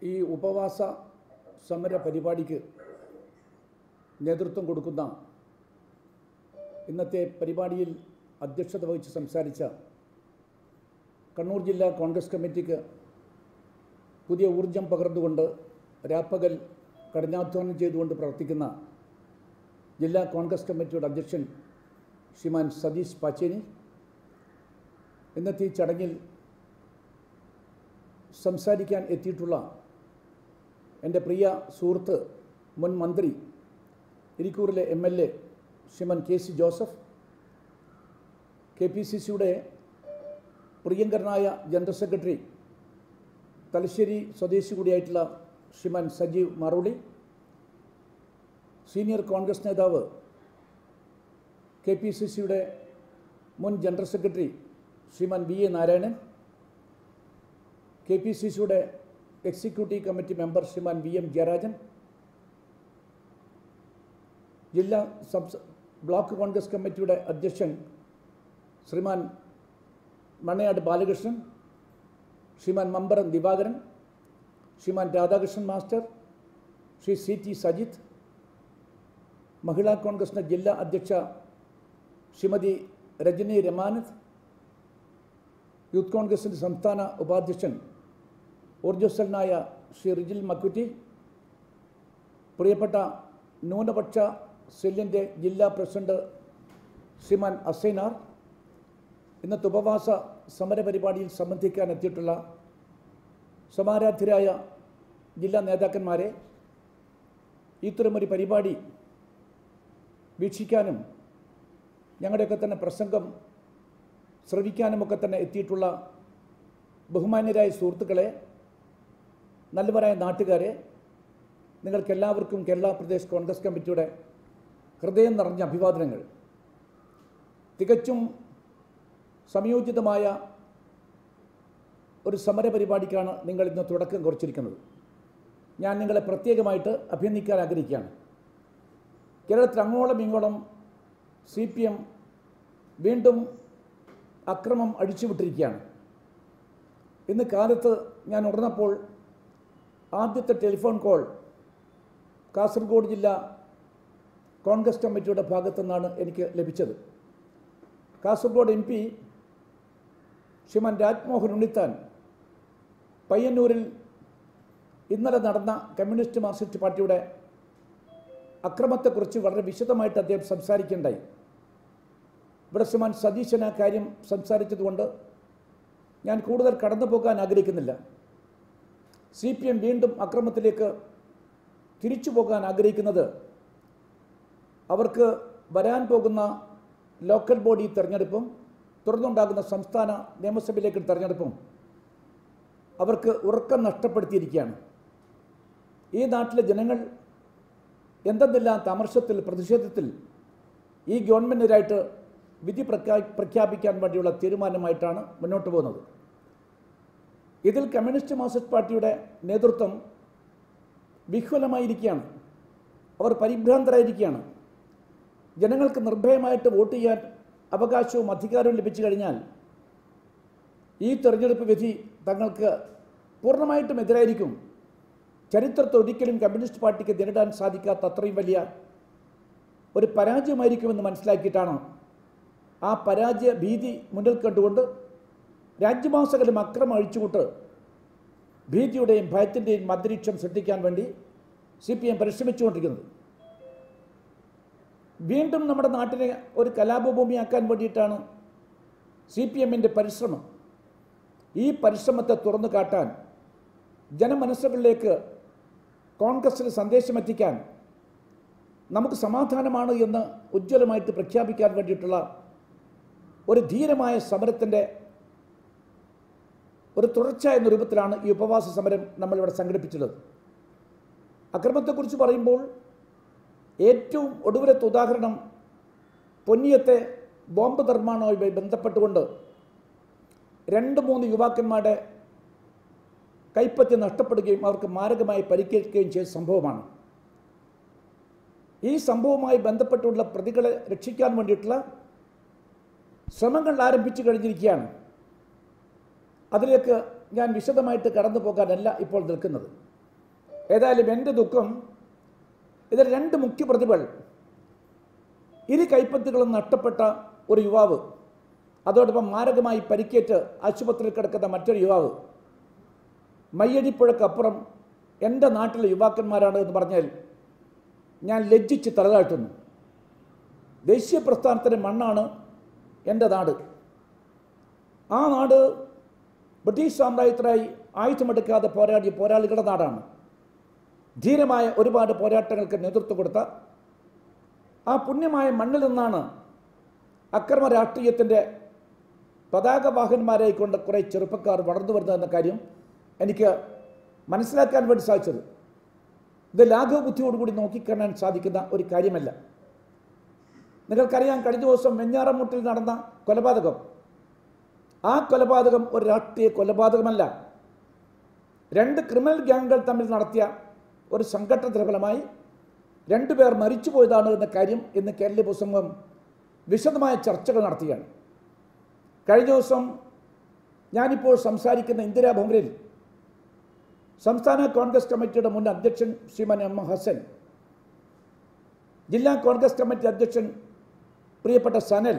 ഈ ഉപവാസ സമര പരിപാടിക്ക് നേതൃത്വം കൊടുക്കുന്ന ഇന്നത്തെ പരിപാടിയിൽ അധ്യക്ഷത വഹിച്ച് സംസാരിച്ച കണ്ണൂർ ജില്ലാ കോൺഗ്രസ് കമ്മിറ്റിക്ക് പുതിയ ഊർജം പകർന്നുകൊണ്ട് രാപ്പകൽ കഠിനാധ്വാനം ചെയ്തുകൊണ്ട് പ്രവർത്തിക്കുന്ന ജില്ലാ കോൺഗ്രസ് കമ്മിറ്റിയുടെ അധ്യക്ഷൻ ശ്രീമാൻ സതീഷ് പാച്ചേനി ഇന്നത്തെ ഈ ചടങ്ങിൽ സംസാരിക്കാൻ എത്തിയിട്ടുള്ള എൻ്റെ പ്രിയ സുഹൃത്ത് മുൻ മന്ത്രി ഇരിക്കൂറിലെ M L A Shriman K C Joseph K P C സിയുടെ പ്രിയങ്കരനായ ജനറൽ സെക്രട്ടറി തലശ്ശേരി സ്വദേശി കൂടിയായിട്ടുള്ള ശ്രീമാൻ സജീവ് മറുളി സീനിയർ കോൺഗ്രസ് നേതാവ് കെ പി സി സിയുടെ മുൻ general secretary Shriman V A Narayanan K P C സിയുടെ executive committee member Shriman V M Jayarajan ജില്ലാ സബ് ബ്ലോക്ക് കോൺഗ്രസ് കമ്മിറ്റിയുടെ അധ്യക്ഷൻ Shriman Manayad Balakrishnan Shriman Mamparam Divakaran Shriman Radhakrishnan master Shri C T Sajith മഹിളാ കോൺഗ്രസിൻ്റെ ജില്ലാ അധ്യക്ഷ ശ്രീമതി രജനി രമാനത്ത് യൂത്ത് കോൺഗ്രസിൻ്റെ സംസ്ഥാന ഉപാധ്യക്ഷൻ ഊർജ്ജസ്വലനായ ശ്രീ റിജിൽ മക്കുറ്റി പ്രിയപ്പെട്ട ന്യൂനപക്ഷ സെല്ലിൻ്റെ ജില്ലാ പ്രസിഡന്റ് ശ്രീമാൻ അസൈനാർ ഇന്നത്തെ ഉപവാസ സമര പരിപാടിയിൽ സംബന്ധിക്കാൻ എത്തിയിട്ടുള്ള സമാരാധ്യരായ ജില്ലാ നേതാക്കന്മാരെ ഇത്തരമൊരു പരിപാടി വീക്ഷിക്കാനും ഞങ്ങളുടെയൊക്കെ തന്നെ പ്രസംഗം ശ്രവിക്കാനുമൊക്കെ തന്നെ എത്തിയിട്ടുള്ള ബഹുമാന്യരായ സുഹൃത്തുക്കളെ നല്ലവരായ നാട്ടുകാരെ നിങ്ങൾക്കെല്ലാവർക്കും കേരള പ്രദേശ് കോൺഗ്രസ് കമ്മിറ്റിയുടെ ഹൃദയം നിറഞ്ഞ അഭിവാദനങ്ങൾ തികച്ചും സംയോജിതമായ ഒരു സമര പരിപാടിക്കാണ് നിങ്ങൾ ഇന്ന് തുടക്കം കുറിച്ചിരിക്കുന്നത് ഞാൻ നിങ്ങളെ പ്രത്യേകമായിട്ട് അഭിനന്ദിക്കാൻ ആഗ്രഹിക്കുകയാണ് കേരളത്തിൽ അങ്ങോളം ഇങ്ങോളം സി പി എം വീണ്ടും അക്രമം അഴിച്ചുവിട്ടിരിക്കുകയാണ് ഇന്ന് കാലത്ത് ഞാൻ ഉണർന്നപ്പോൾ ആദ്യത്തെ ടെലിഫോൺ കോൾ കാസർഗോഡ് ജില്ല കോൺഗ്രസ് കമ്മിറ്റിയുടെ ഭാഗത്തു നിന്നാണ് എനിക്ക് ലഭിച്ചത് കാസർഗോഡ് എം പി ശ്രീമാൻ രാജ്മോഹൻ ഉണ്ണിത്താൻ പയ്യന്നൂരിൽ ഇന്നലെ നടന്ന കമ്മ്യൂണിസ്റ്റ് മാർക്സിസ്റ്റ് പാർട്ടിയുടെ അക്രമത്തെക്കുറിച്ച് വളരെ വിശദമായിട്ട് അദ്ദേഹം സംസാരിക്കേണ്ടായി ഇവിടെ ശ്രീമാൻ സതീശൻ ആ കാര്യം സംസാരിച്ചതുകൊണ്ട് ഞാൻ കൂടുതൽ കടന്നു പോകാൻ ആഗ്രഹിക്കുന്നില്ല സി പി എം വീണ്ടും അക്രമത്തിലേക്ക് തിരിച്ചു പോകാൻ ആഗ്രഹിക്കുന്നത് അവർക്ക് വരാൻ പോകുന്ന ലോക്കൽ ബോഡി തെരഞ്ഞെടുപ്പും തുടർന്നുണ്ടാകുന്ന സംസ്ഥാന നിയമസഭയിലേക്ക് തെരഞ്ഞെടുപ്പും അവർക്ക് ഉറക്കം നഷ്ടപ്പെടുത്തിയിരിക്കുകയാണ് ഈ നാട്ടിലെ ജനങ്ങൾ എന്തെന്നില്ലാത്ത അമർഷത്തിൽ പ്രതിഷേധത്തിൽ ഈ ഗവൺമെൻറ്റിനായിട്ട് വിധി പ്രഖ്യാ പ്രഖ്യാപിക്കാൻ വേണ്ടിയുള്ള തീരുമാനമായിട്ടാണ് മുന്നോട്ട് പോകുന്നത് ഇതിൽ കമ്മ്യൂണിസ്റ്റ് മാർക്സിസ്റ്റ് പാർട്ടിയുടെ നേതൃത്വം വിഹ്വലമായിരിക്കുകയാണ് അവർ പരിഭ്രാന്തരായിരിക്കുകയാണ് ജനങ്ങൾക്ക് നിർഭയമായിട്ട് വോട്ട് ചെയ്യാൻ അവകാശവും അധികാരവും ലഭിച്ചു കഴിഞ്ഞാൽ ഈ തെരഞ്ഞെടുപ്പ് വിധി തങ്ങൾക്ക് പൂർണ്ണമായിട്ടും എതിരായിരിക്കും ചരിത്രത്തെ ഒരിക്കലും കമ്മ്യൂണിസ്റ്റ് പാർട്ടിക്ക് നേരിടാൻ സാധിക്കാത്ത അത്രയും വലിയ ഒരു പരാജയമായിരിക്കുമെന്ന് മനസ്സിലാക്കിയിട്ടാണ് ആ പരാജയ ഭീതി മുന്നിൽ കണ്ടുകൊണ്ട് രാജ്യമാസകലം അക്രമം അഴിച്ചുവിട്ട് ഭീതിയുടെയും ഭയത്തിൻ്റെയും അന്തരീക്ഷം സൃഷ്ടിക്കാൻ വേണ്ടി സി പി എം പരിശ്രമിച്ചുകൊണ്ടിരിക്കുന്നത് വീണ്ടും നമ്മുടെ നാട്ടിനെ ഒരു കലാപഭൂമിയാക്കാൻ വേണ്ടിയിട്ടാണ് സി പി എമ്മിൻ്റെ പരിശ്രമം ഈ പരിശ്രമത്തെ തുറന്നു കാട്ടാൻ ജനമനസ്സുകളിലേക്ക് കോൺഗ്രസിന് സന്ദേശം എത്തിക്കാൻ നമുക്ക് സമാധാനമാണ് എന്ന് ഉജ്ജ്വലമായിട്ട് പ്രഖ്യാപിക്കാൻ വേണ്ടിയിട്ടുള്ള ഒരു ധീരമായ സമരത്തിൻ്റെ ഒരു തുടർച്ച എന്ന രൂപത്തിലാണ് ഈ ഉപവാസ സമരം നമ്മളിവിടെ സംഘടിപ്പിച്ചുള്ളത് അക്രമത്തെക്കുറിച്ച് പറയുമ്പോൾ ഏറ്റവും ഒടുവിലത്തെ ഉദാഹരണം പൊന്നിയത്തെ ബോംബ് നിർമ്മാണവുമായി ബന്ധപ്പെട്ടുകൊണ്ട് രണ്ട് മൂന്ന് യുവാക്കന്മാരുടെ കൈപ്പറ്റി നഷ്ടപ്പെടുകയും അവർക്ക് മാരകമായി പരിക്കേൽക്കുകയും ചെയ്ത സംഭവമാണ് ഈ സംഭവവുമായി ബന്ധപ്പെട്ടുള്ള പ്രതികളെ രക്ഷിക്കാൻ വേണ്ടിയിട്ടുള്ള ശ്രമങ്ങൾ ആരംഭിച്ചു കഴിഞ്ഞിരിക്കുകയാണ് അതിലേക്ക് ഞാൻ വിശദമായിട്ട് കടന്നു പോകാനല്ല ഇപ്പോൾ നിൽക്കുന്നത് ഏതായാലും എൻ്റെ ദുഃഖം ഇതിൽ രണ്ട് മുഖ്യപ്രതിഭകൾ ഇരു കൈപ്പത്തുകളും നഷ്ടപ്പെട്ട ഒരു യുവാവ് അതോടൊപ്പം മാരകമായി പരിക്കേറ്റ് ആശുപത്രിയിൽ കിടക്കുന്ന മറ്റൊരു യുവാവ് മയ്യടിപ്പുഴക്കപ്പുറം എൻ്റെ നാട്ടിലെ യുവാക്കന്മാരാണ് എന്ന് പറഞ്ഞാൽ ഞാൻ ലജ്ജിച്ച് തലതാഴ്ത്തുന്നു ദേശീയ പ്രസ്ഥാനത്തിൻ്റെ മണ്ണാണ് എൻ്റെ നാട് ആ നാട് ബ്രിട്ടീഷ് സാമ്രാജ്യത്തിനായി ആയുധമെടുക്കാതെ പോരാടിയ പോരാളികളുടെ നാടാണ് ധീരമായ ഒരുപാട് പോരാട്ടങ്ങൾക്ക് നേതൃത്വം കൊടുത്ത ആ പുണ്യമായ മണ്ണിൽ നിന്നാണ് അക്രമ രാഷ്ട്രീയത്തിൻ്റെ പതാകവാഹന്മാരെ കൊണ്ട് കുറേ ചെറുപ്പക്കാർ വളർന്നു വരുന്നതെന്ന കാര്യം എനിക്ക് മനസ്സിലാക്കാൻ വേണ്ടി സാധിച്ചത് ഇത് ലാഘവ ബുദ്ധിയോടുകൂടി നോക്കിക്കാണാൻ സാധിക്കുന്ന ഒരു കാര്യമല്ല നിങ്ങൾക്കറിയാം കഴിഞ്ഞ ദിവസം വെഞ്ഞാറമുട്ടിൽ നടന്ന കൊലപാതകം ആ കൊലപാതകം ഒരു രാഷ്ട്രീയ കൊലപാതകമല്ല രണ്ട് ക്രിമിനൽ ഗ്യാങ്ങുകൾ തമ്മിൽ നടത്തിയ ഒരു സംഘട്ടനത്തിന് ഫലമായി രണ്ടുപേർ മരിച്ചുപോയതാണ് എന്ന കാര്യം ഇന്ന് കേരള പുസ്തകം വിശദമായ ചർച്ചകൾ നടത്തുകയാണ് കഴിഞ്ഞ ദിവസം ഞാനിപ്പോൾ സംസാരിക്കുന്ന ഇന്ദിരാഭവനിൽ സംസ്ഥാന കോൺഗ്രസ് കമ്മിറ്റിയുടെ മുൻ അധ്യക്ഷൻ ശ്രീമാൻ എം ഹസൻ ജില്ലാ കോൺഗ്രസ് കമ്മിറ്റി അധ്യക്ഷൻ പ്രിയപ്പെട്ട സനൽ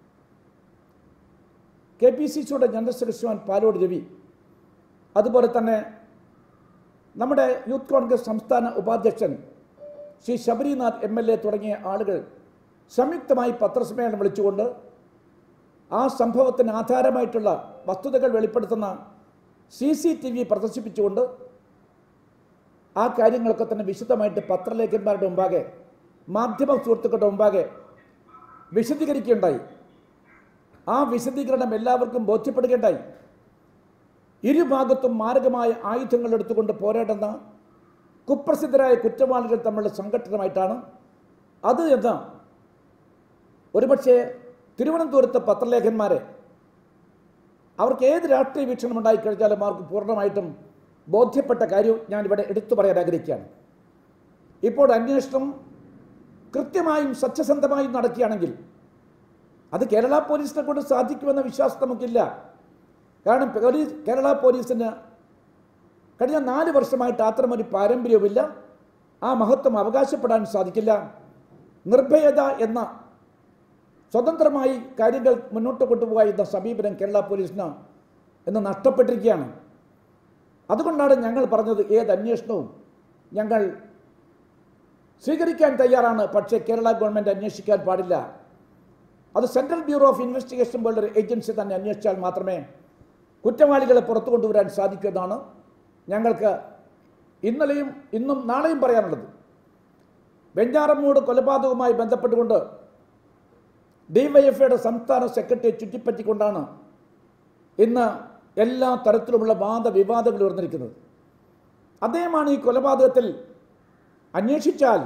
കെ പി സി സിയുടെ ജനറൽ സെക്രട്ടറി ശ്രീമാൻ പാലോട് രവി അതുപോലെ തന്നെ നമ്മുടെ യൂത്ത് കോൺഗ്രസ് സംസ്ഥാന ഉപാധ്യക്ഷൻ Shri Sabarinath M L A തുടങ്ങിയ ആളുകൾ സംയുക്തമായി പത്രസമ്മേളനം വിളിച്ചുകൊണ്ട് ആ സംഭവത്തിന് ആധാരമായിട്ടുള്ള വസ്തുതകൾ വെളിപ്പെടുത്തുന്ന സി സി ടി വി പ്രദർശിപ്പിച്ചുകൊണ്ട് ആ കാര്യങ്ങളൊക്കെ തന്നെ വിശദമായിട്ട് പത്രലേഖന്മാരുടെ മുമ്പാകെ മാധ്യമ സുഹൃത്തുക്കളുടെ മുമ്പാകെ വിശദീകരിക്കുകയുണ്ടായി ആ വിശദീകരണം എല്ലാവർക്കും ബോധ്യപ്പെടുകയുണ്ടായി ഇരുഭാഗത്തും മാരകമായ ആയുധങ്ങൾ എടുത്തുകൊണ്ട് പോരാടുന്ന കുപ്രസിദ്ധരായ കുറ്റവാളികൾ തമ്മിലുള്ള സംഘട്ടനമായിട്ടാണ് അത് എന്ന് ഒരുപക്ഷെ തിരുവനന്തപുരത്തെ പത്രലേഖന്മാരെ അവർക്ക് ഏത് രാഷ്ട്രീയ വീക്ഷണം ഉണ്ടായിക്കഴിഞ്ഞാലും അവർക്ക് പൂർണ്ണമായിട്ടും ബോധ്യപ്പെട്ട കാര്യം ഞാനിവിടെ എടുത്തു പറയാൻ ആഗ്രഹിക്കുകയാണ് ഇപ്പോൾ അന്വേഷണം കൃത്യമായും സത്യസന്ധമായും നടക്കുകയാണെങ്കിൽ അത് കേരള പോലീസിനെ കൊണ്ട് സാധിക്കുമെന്ന വിശ്വാസം നമുക്കില്ല കാരണം പോലീസ് കേരള പോലീസിന് കഴിഞ്ഞ നാല് വർഷമായിട്ട് അത്തരമൊരു പാരമ്പര്യവുമില്ല ആ മഹത്വം അവകാശപ്പെടാൻ സാധിക്കില്ല നിർഭയത എന്ന സ്വതന്ത്രമായി കാര്യങ്ങൾ മുന്നോട്ട് കൊണ്ടുപോകുക എന്ന സമീപനം കേരള പോലീസിന് ഇന്ന് നഷ്ടപ്പെട്ടിരിക്കുകയാണ് അതുകൊണ്ടാണ് ഞങ്ങൾ പറഞ്ഞത് ഏത് അന്വേഷണവും ഞങ്ങൾ സ്വീകരിക്കാൻ തയ്യാറാണ് പക്ഷേ കേരള ഗവൺമെൻറ് അന്വേഷിക്കാൻ പാടില്ല അത് സെൻട്രൽ ബ്യൂറോ ഓഫ് ഇൻവെസ്റ്റിഗേഷൻ പോലൊരു ഏജൻസി തന്നെ അന്വേഷിച്ചാൽ മാത്രമേ കുറ്റവാളികളെ പുറത്തു കൊണ്ടുവരാൻ സാധിക്കൂ എന്നാണ് ഞങ്ങൾക്ക് ഇന്നലെയും ഇന്നും നാളെയും പറയാനുള്ളത് വെഞ്ഞാറമ്മൂട് കൊലപാതകവുമായി ബന്ധപ്പെട്ടുകൊണ്ട് ഡിവൈഎഫ്ഐയുടെ സംസ്ഥാന സെക്രട്ടറിയെ ചുറ്റിപ്പറ്റിക്കൊണ്ടാണ് ഇന്ന് എല്ലാ തരത്തിലുമുള്ള വാദവിവാദങ്ങൾ ഉയർന്നിരിക്കുന്നത് അദ്ദേഹമാണ് ഈ കൊലപാതകത്തിൽ അന്വേഷിച്ചാൽ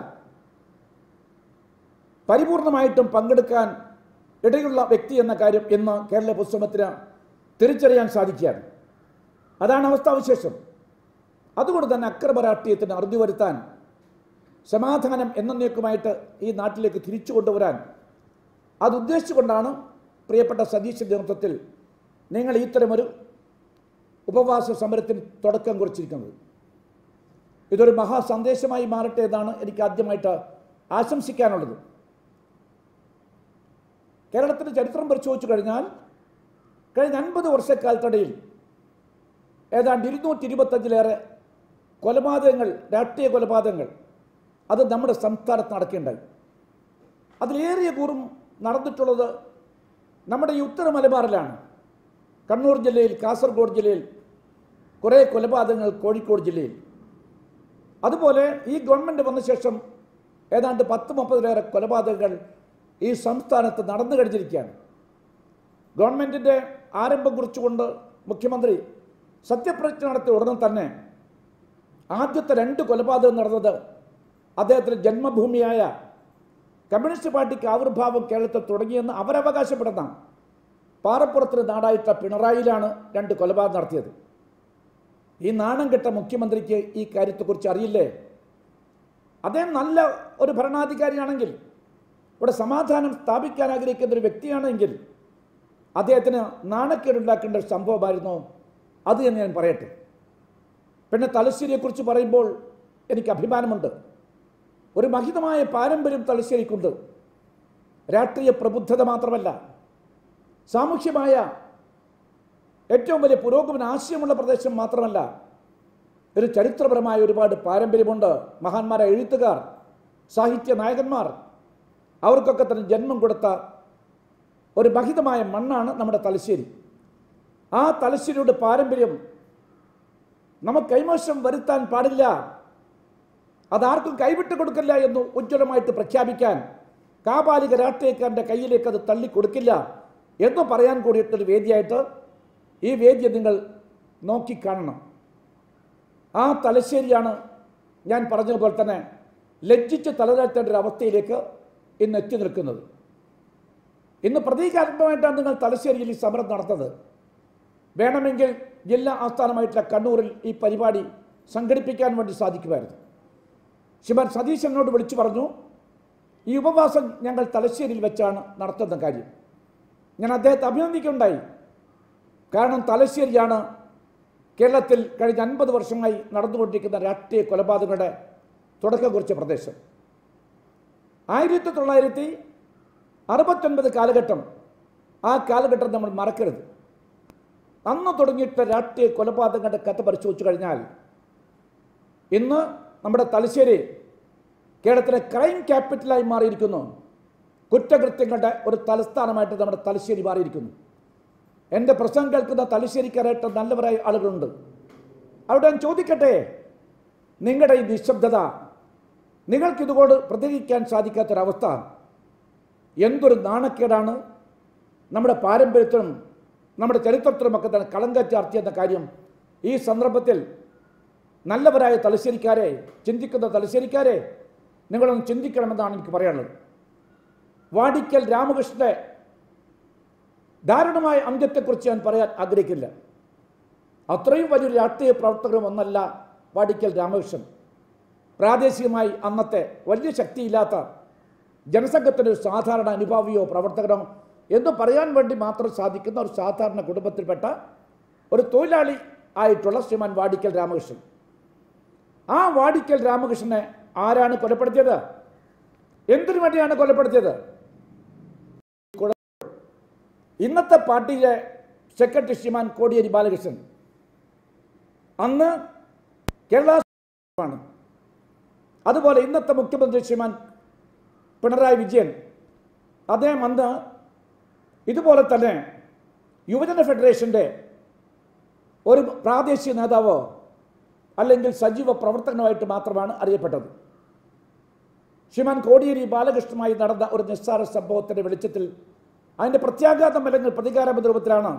പരിപൂർണമായിട്ടും പങ്കെടുക്കാൻ ഇടയുള്ള വ്യക്തി എന്ന കാര്യം ഇന്ന് കേരള പുസ്തകത്തിന് തിരിച്ചറിയാൻ സാധിക്കുകയാണ് അതാണ് അവസ്ഥാവിശേഷം അതുകൊണ്ട് തന്നെ അക്രമ രാഷ്ട്രീയത്തിന് അറുതി വരുത്താൻ സമാധാനം എന്നേക്കുമായിട്ട് ഈ നാട്ടിലേക്ക് തിരിച്ചു കൊണ്ടുവരാൻ അത് ഉദ്ദേശിച്ചുകൊണ്ടാണ് പ്രിയപ്പെട്ട സതീശ് നേതൃത്വത്തിൽ നിങ്ങൾ ഇത്തരമൊരു ഉപവാസ സമരത്തിന് തുടക്കം കുറിച്ചിരിക്കുന്നത് ഇതൊരു മഹാസന്ദേശമായി മാറട്ടെ എന്നാണ് എനിക്ക് ആദ്യമായിട്ട് ആശംസിക്കാനുള്ളത് കേരളത്തിൻ്റെ ചരിത്രം പരിശോധിച്ചു കഴിഞ്ഞാൽ കഴിഞ്ഞ അൻപത് വർഷക്കാലത്തിടയിൽ ഏതാണ്ട് ഇരുന്നൂറ്റി ഇരുപത്തഞ്ചിലേറെ കൊലപാതകങ്ങൾ രാഷ്ട്രീയ കൊലപാതകങ്ങൾ അത് നമ്മുടെ സംസ്ഥാനത്ത് നടക്കുകയുണ്ടായി അതിലേറിയ കൂറും നടന്നിട്ടുള്ളത് നമ്മുടെ ഈ ഉത്തര മലബാറിലാണ് കണ്ണൂർ ജില്ലയിൽ കാസർഗോഡ് ജില്ലയിൽ കുറേ കൊലപാതകങ്ങൾ കോഴിക്കോട് ജില്ലയിൽ അതുപോലെ ഈ ഗവൺമെൻറ് വന്ന ശേഷം ഏതാണ്ട് പത്ത് മുപ്പതിലേറെ കൊലപാതകങ്ങൾ ഈ സംസ്ഥാനത്ത് നടന്നു കഴിഞ്ഞിരിക്കുകയാണ് ഗവൺമെൻറ്റിൻ്റെ ആരംഭം കുറിച്ചുകൊണ്ട് മുഖ്യമന്ത്രി സത്യപ്രതിജ്ഞ നടത്തിയ ഉടനെ തന്നെ ആദ്യത്തെ രണ്ട് കൊലപാതകം നടന്നത് അദ്ദേഹത്തിൻ്റെ ജന്മഭൂമിയായ കമ്മ്യൂണിസ്റ്റ് പാർട്ടിക്ക് ആവിർഭാവം കേരളത്തിൽ തുടങ്ങിയെന്ന് അവരവകാശപ്പെടുന്ന പാറപ്പുറത്തിന് നാടായിട്ട പിണറായിലാണ് രണ്ട് കൊലപാതകം നടത്തിയത് ഈ നാണം കെട്ട മുഖ്യമന്ത്രിക്ക് ഈ കാര്യത്തെക്കുറിച്ച് അറിയില്ലേ അദ്ദേഹം നല്ല ഒരു ഭരണാധികാരിയാണെങ്കിൽ ഇവിടെ സമാധാനം സ്ഥാപിക്കാൻ ആഗ്രഹിക്കുന്ന ഒരു വ്യക്തിയാണെങ്കിൽ അദ്ദേഹത്തിന് നാണക്കേടുണ്ടാക്കേണ്ട ഒരു സംഭവമായിരുന്നു അത് എന്ന് ഞാൻ പറയട്ടെ പിന്നെ തലശ്ശേരിയെക്കുറിച്ച് പറയുമ്പോൾ എനിക്ക് അഭിമാനമുണ്ട് ഒരു മഹിതമായ പാരമ്പര്യം തലശ്ശേരിക്കുണ്ട് രാഷ്ട്രീയ പ്രബുദ്ധത മാത്രമല്ല സാമൂഹ്യമായ ഏറ്റവും വലിയ പുരോഗമന ആശയമുള്ള പ്രദേശം മാത്രമല്ല ഒരു ചരിത്രപരമായ ഒരുപാട് പാരമ്പര്യമുണ്ട് മഹാന്മാരായ എഴുത്തുകാർ സാഹിത്യ നായകന്മാർ അവർക്കൊക്കെ തന്നെ ജന്മം കൊടുത്ത ഒരു മഹിതമായ മണ്ണാണ് നമ്മുടെ തലശ്ശേരി ആ തലശ്ശേരിയുടെ പാരമ്പര്യം നമുക്ക് കൈമോശം വരുത്താൻ പാടില്ല അതാർക്കും കൈവിട്ട് കൊടുക്കില്ല എന്ന് ഉജ്ജ്വലമായിട്ട് പ്രഖ്യാപിക്കാൻ കാപാലിക രാഷ്ട്രീയക്കാരൻ്റെ കയ്യിലേക്ക് അത് തള്ളിക്കൊടുക്കില്ല എന്ന് പറയാൻ കൂടിയിട്ടൊരു വേദിയായിട്ട് ഈ വേദിയെ നിങ്ങൾ നോക്കിക്കാണണം ആ തലശ്ശേരിയാണ് ഞാൻ പറഞ്ഞതുപോലെ തന്നെ ലജ്ജിച്ച് തലതാഴ്ത്തേണ്ട ഒരു അവസ്ഥയിലേക്ക് ഇന്ന് എത്തി നിൽക്കുന്നത് ഇന്ന് പ്രതീകാത്മകമായിട്ടാണ് നിങ്ങൾ തലശ്ശേരിയിൽ ഈ സമരം നടത്തുന്നത് വേണമെങ്കിൽ ജില്ലാ ആസ്ഥാനമായിട്ടുള്ള കണ്ണൂരിൽ ഈ പരിപാടി സംഘടിപ്പിക്കാൻ വേണ്ടി സാധിക്കുമായിരുന്നു ശിവൻ സതീശനോട് വിളിച്ചു പറഞ്ഞു ഈ ഉപവാസം ഞങ്ങൾ തലശ്ശേരിയിൽ വെച്ചാണ് നടത്തുന്ന കാര്യം ഞാൻ അദ്ദേഹത്തെ അഭിനന്ദിക്കുണ്ടായി കാരണം തലശ്ശേരിയാണ് കേരളത്തിൽ കഴിഞ്ഞ അൻപത് വർഷമായി നടന്നുകൊണ്ടിരിക്കുന്ന രാഷ്ട്രീയ കൊലപാതകങ്ങളുടെ തുടക്കം കുറിച്ച പ്രദേശം ആയിരത്തി തൊള്ളായിരത്തി അറുപത്തൊൻപത് കാലഘട്ടം ആ കാലഘട്ടം നമ്മൾ മറക്കരുത് അന്ന് തുടങ്ങിയിട്ട് രാഷ്ട്രീയ കൊലപാതകങ്ങളുടെ കഥ പരിശോധിച്ചു കഴിഞ്ഞാൽ ഇന്ന് നമ്മുടെ തലശ്ശേരി കേരളത്തിലെ ക്രൈം ക്യാപിറ്റലായി മാറിയിരിക്കുന്നു കുറ്റകൃത്യങ്ങളുടെ ഒരു തലസ്ഥാനമായിട്ട് നമ്മുടെ തലശ്ശേരി മാറിയിരിക്കുന്നു എൻ്റെ പ്രസംഗം കേൾക്കുന്ന തലശ്ശേരിക്കാരായിട്ട് നല്ലവരായ ആളുകളുണ്ട് അവിടെ ഞാൻ ചോദിക്കട്ടെ നിങ്ങളുടെ ഈ നിശബ്ദത നിങ്ങൾക്കിതുകൊണ്ട് പ്രതികരിക്കാൻ സാധിക്കാത്തൊരവസ്ഥ എന്തൊരു നാണക്കേടാണ് നമ്മുടെ പാരമ്പര്യത്തിനും നമ്മുടെ ചരിത്രത്തിലുമൊക്കെ തന്നെ കളങ്കം ചാർത്തിയെന്ന കാര്യം ഈ സന്ദർഭത്തിൽ നല്ലവരായ തലശ്ശേരിക്കാരെ ചിന്തിക്കുന്ന തലശ്ശേരിക്കാരെ നിങ്ങളൊന്ന് ചിന്തിക്കണമെന്നാണ് എനിക്ക് പറയാനുള്ളത് വാടിക്കൽ രാമകൃഷ്ണന്റെ ദാരുണമായ അന്ത്യത്തെക്കുറിച്ച് ഞാൻ പറയാൻ ആഗ്രഹിക്കില്ല അത്രയും വലിയൊരു രാഷ്ട്രീയ പ്രവർത്തകരും ഒന്നല്ല വാടിക്കൽ രാമകൃഷ്ണൻ പ്രാദേശികമായി അന്നത്തെ വലിയ ശക്തിയില്ലാത്ത ജനസംഘത്തിൻ്റെ ഒരു സാധാരണ അനുഭാവിയോ പ്രവർത്തകനോ എന്ന് പറയാൻ വേണ്ടി മാത്രം സാധിക്കുന്ന ഒരു സാധാരണ കുടുംബത്തിൽപ്പെട്ട ഒരു തൊഴിലാളി ആയിട്ടുള്ള ശ്രീമാൻ വാടിക്കൽ രാമകൃഷ്ണൻ ആ വാടിക്കൽ രാമകൃഷ്ണനെ ആരാണ് കൊലപ്പെടുത്തിയത് എന്തിനു വേണ്ടിയാണ് കൊലപ്പെടുത്തിയത് കുഴ- ഇന്നത്തെ പാർട്ടിയിലെ സെക്രട്ടറി ശ്രീമാൻ കോടിയേരി ബാലകൃഷ്ണൻ അന്ന് കേരള ആണ് അതുപോലെ ഇന്നത്തെ മുഖ്യമന്ത്രി ശ്രീമാൻ പിണറായി വിജയൻ അദ്ദേഹം അന്ന് ഇതുപോലെ തന്നെ യുവജന ഫെഡറേഷൻ്റെ ഒരു പ്രാദേശിക നേതാവോ അല്ലെങ്കിൽ സജീവ പ്രവർത്തകനുമായിട്ട് മാത്രമാണ് അറിയപ്പെട്ടത് ശ്രീമാൻ കോടിയേരി ബാലകൃഷ്ണനുമായി നടന്ന ഒരു നിസ്സാര സംഭവത്തിൻ്റെ വെളിച്ചത്തിൽ അതിൻ്റെ പ്രത്യാഘാതം അല്ലെങ്കിൽ പ്രതികാര രൂപത്തിലാണ്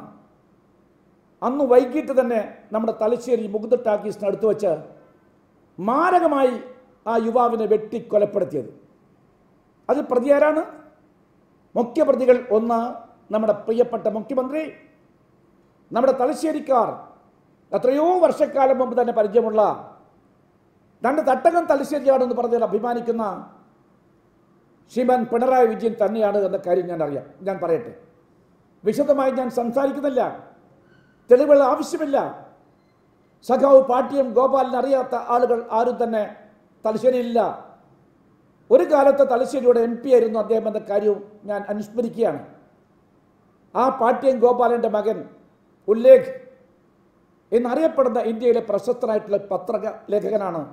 അന്ന് വൈകിട്ട് തന്നെ നമ്മുടെ തലശ്ശേരി മുകുന്ദ ടാക്കീസിന് അടുത്ത് വെച്ച് മാരകമായി ആ യുവാവിനെ വെട്ടി കൊലപ്പെടുത്തിയത് അതിൽ പ്രതിയാരാണ് മുഖ്യപ്രതികൾ ഒന്ന് നമ്മുടെ പ്രിയപ്പെട്ട മുഖ്യമന്ത്രി നമ്മുടെ തലശ്ശേരിക്കാർ എത്രയോ വർഷക്കാലം മുമ്പ് തന്നെ പരിചയമുള്ള രണ്ട് തട്ടകം തലശ്ശേരിയാണെന്ന് പറഞ്ഞാൽ അഭിമാനിക്കുന്ന ശ്രീമാൻ പിണറായി വിജയൻ തന്നെയാണ് എന്ന കാര്യം ഞാൻ അറിയാം ഞാൻ പറയട്ടെ വിശദമായി ഞാൻ സംസാരിക്കുന്നില്ല തെളിവുകൾ ആവശ്യമില്ല സഖാവ് പാട്ടിയം ഗോപാലിനെ അറിയാത്ത ആളുകൾ ആരും തന്നെ തലശ്ശേരിയിലില്ല ഒരു കാലത്ത് തലശ്ശേരിയുടെ എം പി ആയിരുന്നു അദ്ദേഹം എന്ന കാര്യവും ഞാൻ അനുസ്മരിക്കുകയാണ് ആ പാട്യം ഗോപാലൻ്റെ മകൻ ഉല്ലേഖ് എന്നറിയപ്പെടുന്ന ഇന്ത്യയിലെ പ്രശസ്തനായിട്ടുള്ള പത്ര ലേഖകനാണ്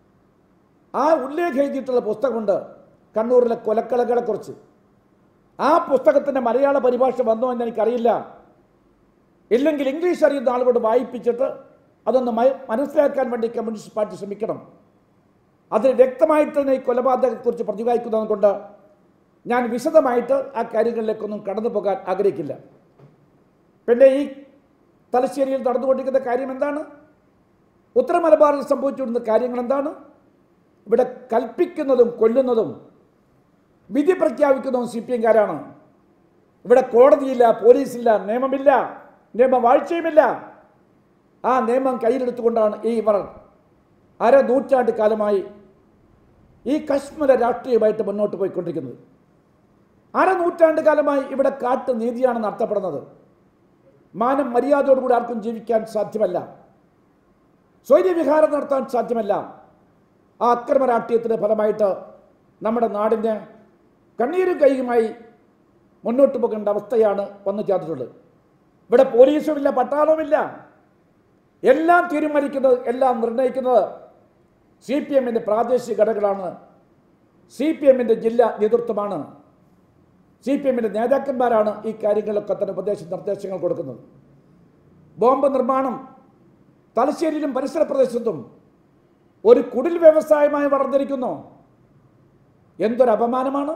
ആ ഉല്ലേഖ എഴുതിയിട്ടുള്ള പുസ്തകമുണ്ട് കണ്ണൂരിലെ കൊലക്കളകളെക്കുറിച്ച് ആ പുസ്തകത്തിൻ്റെ മലയാള പരിഭാഷ വന്നോ എന്ന് എനിക്കറിയില്ല ഇല്ലെങ്കിൽ ഇംഗ്ലീഷ് അറിയുന്ന ആളുകളോട് വായിപ്പിച്ചിട്ട് അതൊന്ന് മയ- മനസ്സിലാക്കാൻ വേണ്ടി കമ്മ്യൂണിസ്റ്റ് പാർട്ടി ശ്രമിക്കണം അതിൽ വ്യക്തമായിട്ട് തന്നെ ഈ കൊലപാതകത്തെക്കുറിച്ച് പ്രതിപാദിക്കുന്നത് കൊണ്ട് ഞാൻ വിശദമായിട്ട് ആ കാര്യങ്ങളിലേക്കൊന്നും കടന്നു പോകാൻ ആഗ്രഹിക്കില്ല പിന്നെ ഈ തലശ്ശേരിയിൽ നടന്നുകൊണ്ടിരിക്കുന്ന കാര്യം എന്താണ് ഉത്തര മലബാറിൽ സംഭവിച്ചുകൊണ്ടിരുന്ന കാര്യങ്ങൾ എന്താണ് ഇവിടെ കൽപ്പിക്കുന്നതും കൊല്ലുന്നതും വിധി പ്രഖ്യാപിക്കുന്നതും സി പി എംകാരാണ് ഇവിടെ കോടതിയില്ല പോലീസില്ല നിയമമില്ല നിയമവാഴ്ചയുമില്ല ആ നിയമം കയ്യിലെടുത്തുകൊണ്ടാണ് ഈ ഇവർ അര നൂറ്റാണ്ട് കാലമായി ഈ കശ്മീര രാഷ്ട്രീയമായിട്ട് മുന്നോട്ട് പോയിക്കൊണ്ടിരിക്കുന്നത് അര നൂറ്റാണ്ട് കാലമായി ഇവിടെ കാട്ട് നീതിയാണ് നടത്തപ്പെടുന്നത് മാനം മര്യാദയോടുകൂടി ആർക്കും ജീവിക്കാൻ സാധ്യമല്ല സ്വൈര്യവിഹാരം നടത്താൻ സാധ്യമല്ല ആ അക്രമരാഷ്ട്രീയത്തിൻ്റെ ഫലമായിട്ട് നമ്മുടെ നാടിന് കണ്ണീരും കൈയുമായി മുന്നോട്ട് പോകേണ്ട അവസ്ഥയാണ് വന്നു ചേർന്നിട്ടുള്ളത് ഇവിടെ പോലീസുമില്ല പട്ടാളവുമില്ല എല്ലാം തീരുമാനിക്കുന്നത് എല്ലാം നിർണ്ണയിക്കുന്നത് സി പി എമ്മിൻ്റെ പ്രാദേശിക ഘടകങ്ങളാണ് സി പി എമ്മിൻ്റെ ജില്ലാ നേതൃത്വമാണ് സി പി എമ്മിൻ്റെ നേതാക്കന്മാരാണ് ഈ കാര്യങ്ങളിലൊക്കെ തന്നെ ഉപദേശ നിർദ്ദേശങ്ങൾ കൊടുക്കുന്നത് ബോംബ് നിർമ്മാണം തലശ്ശേരിയിലും പരിസര പ്രദേശത്തും ഒരു കുടിൽ വ്യവസായമായി വളർന്നിരിക്കുന്നു എന്തൊരു അപമാനമാണ്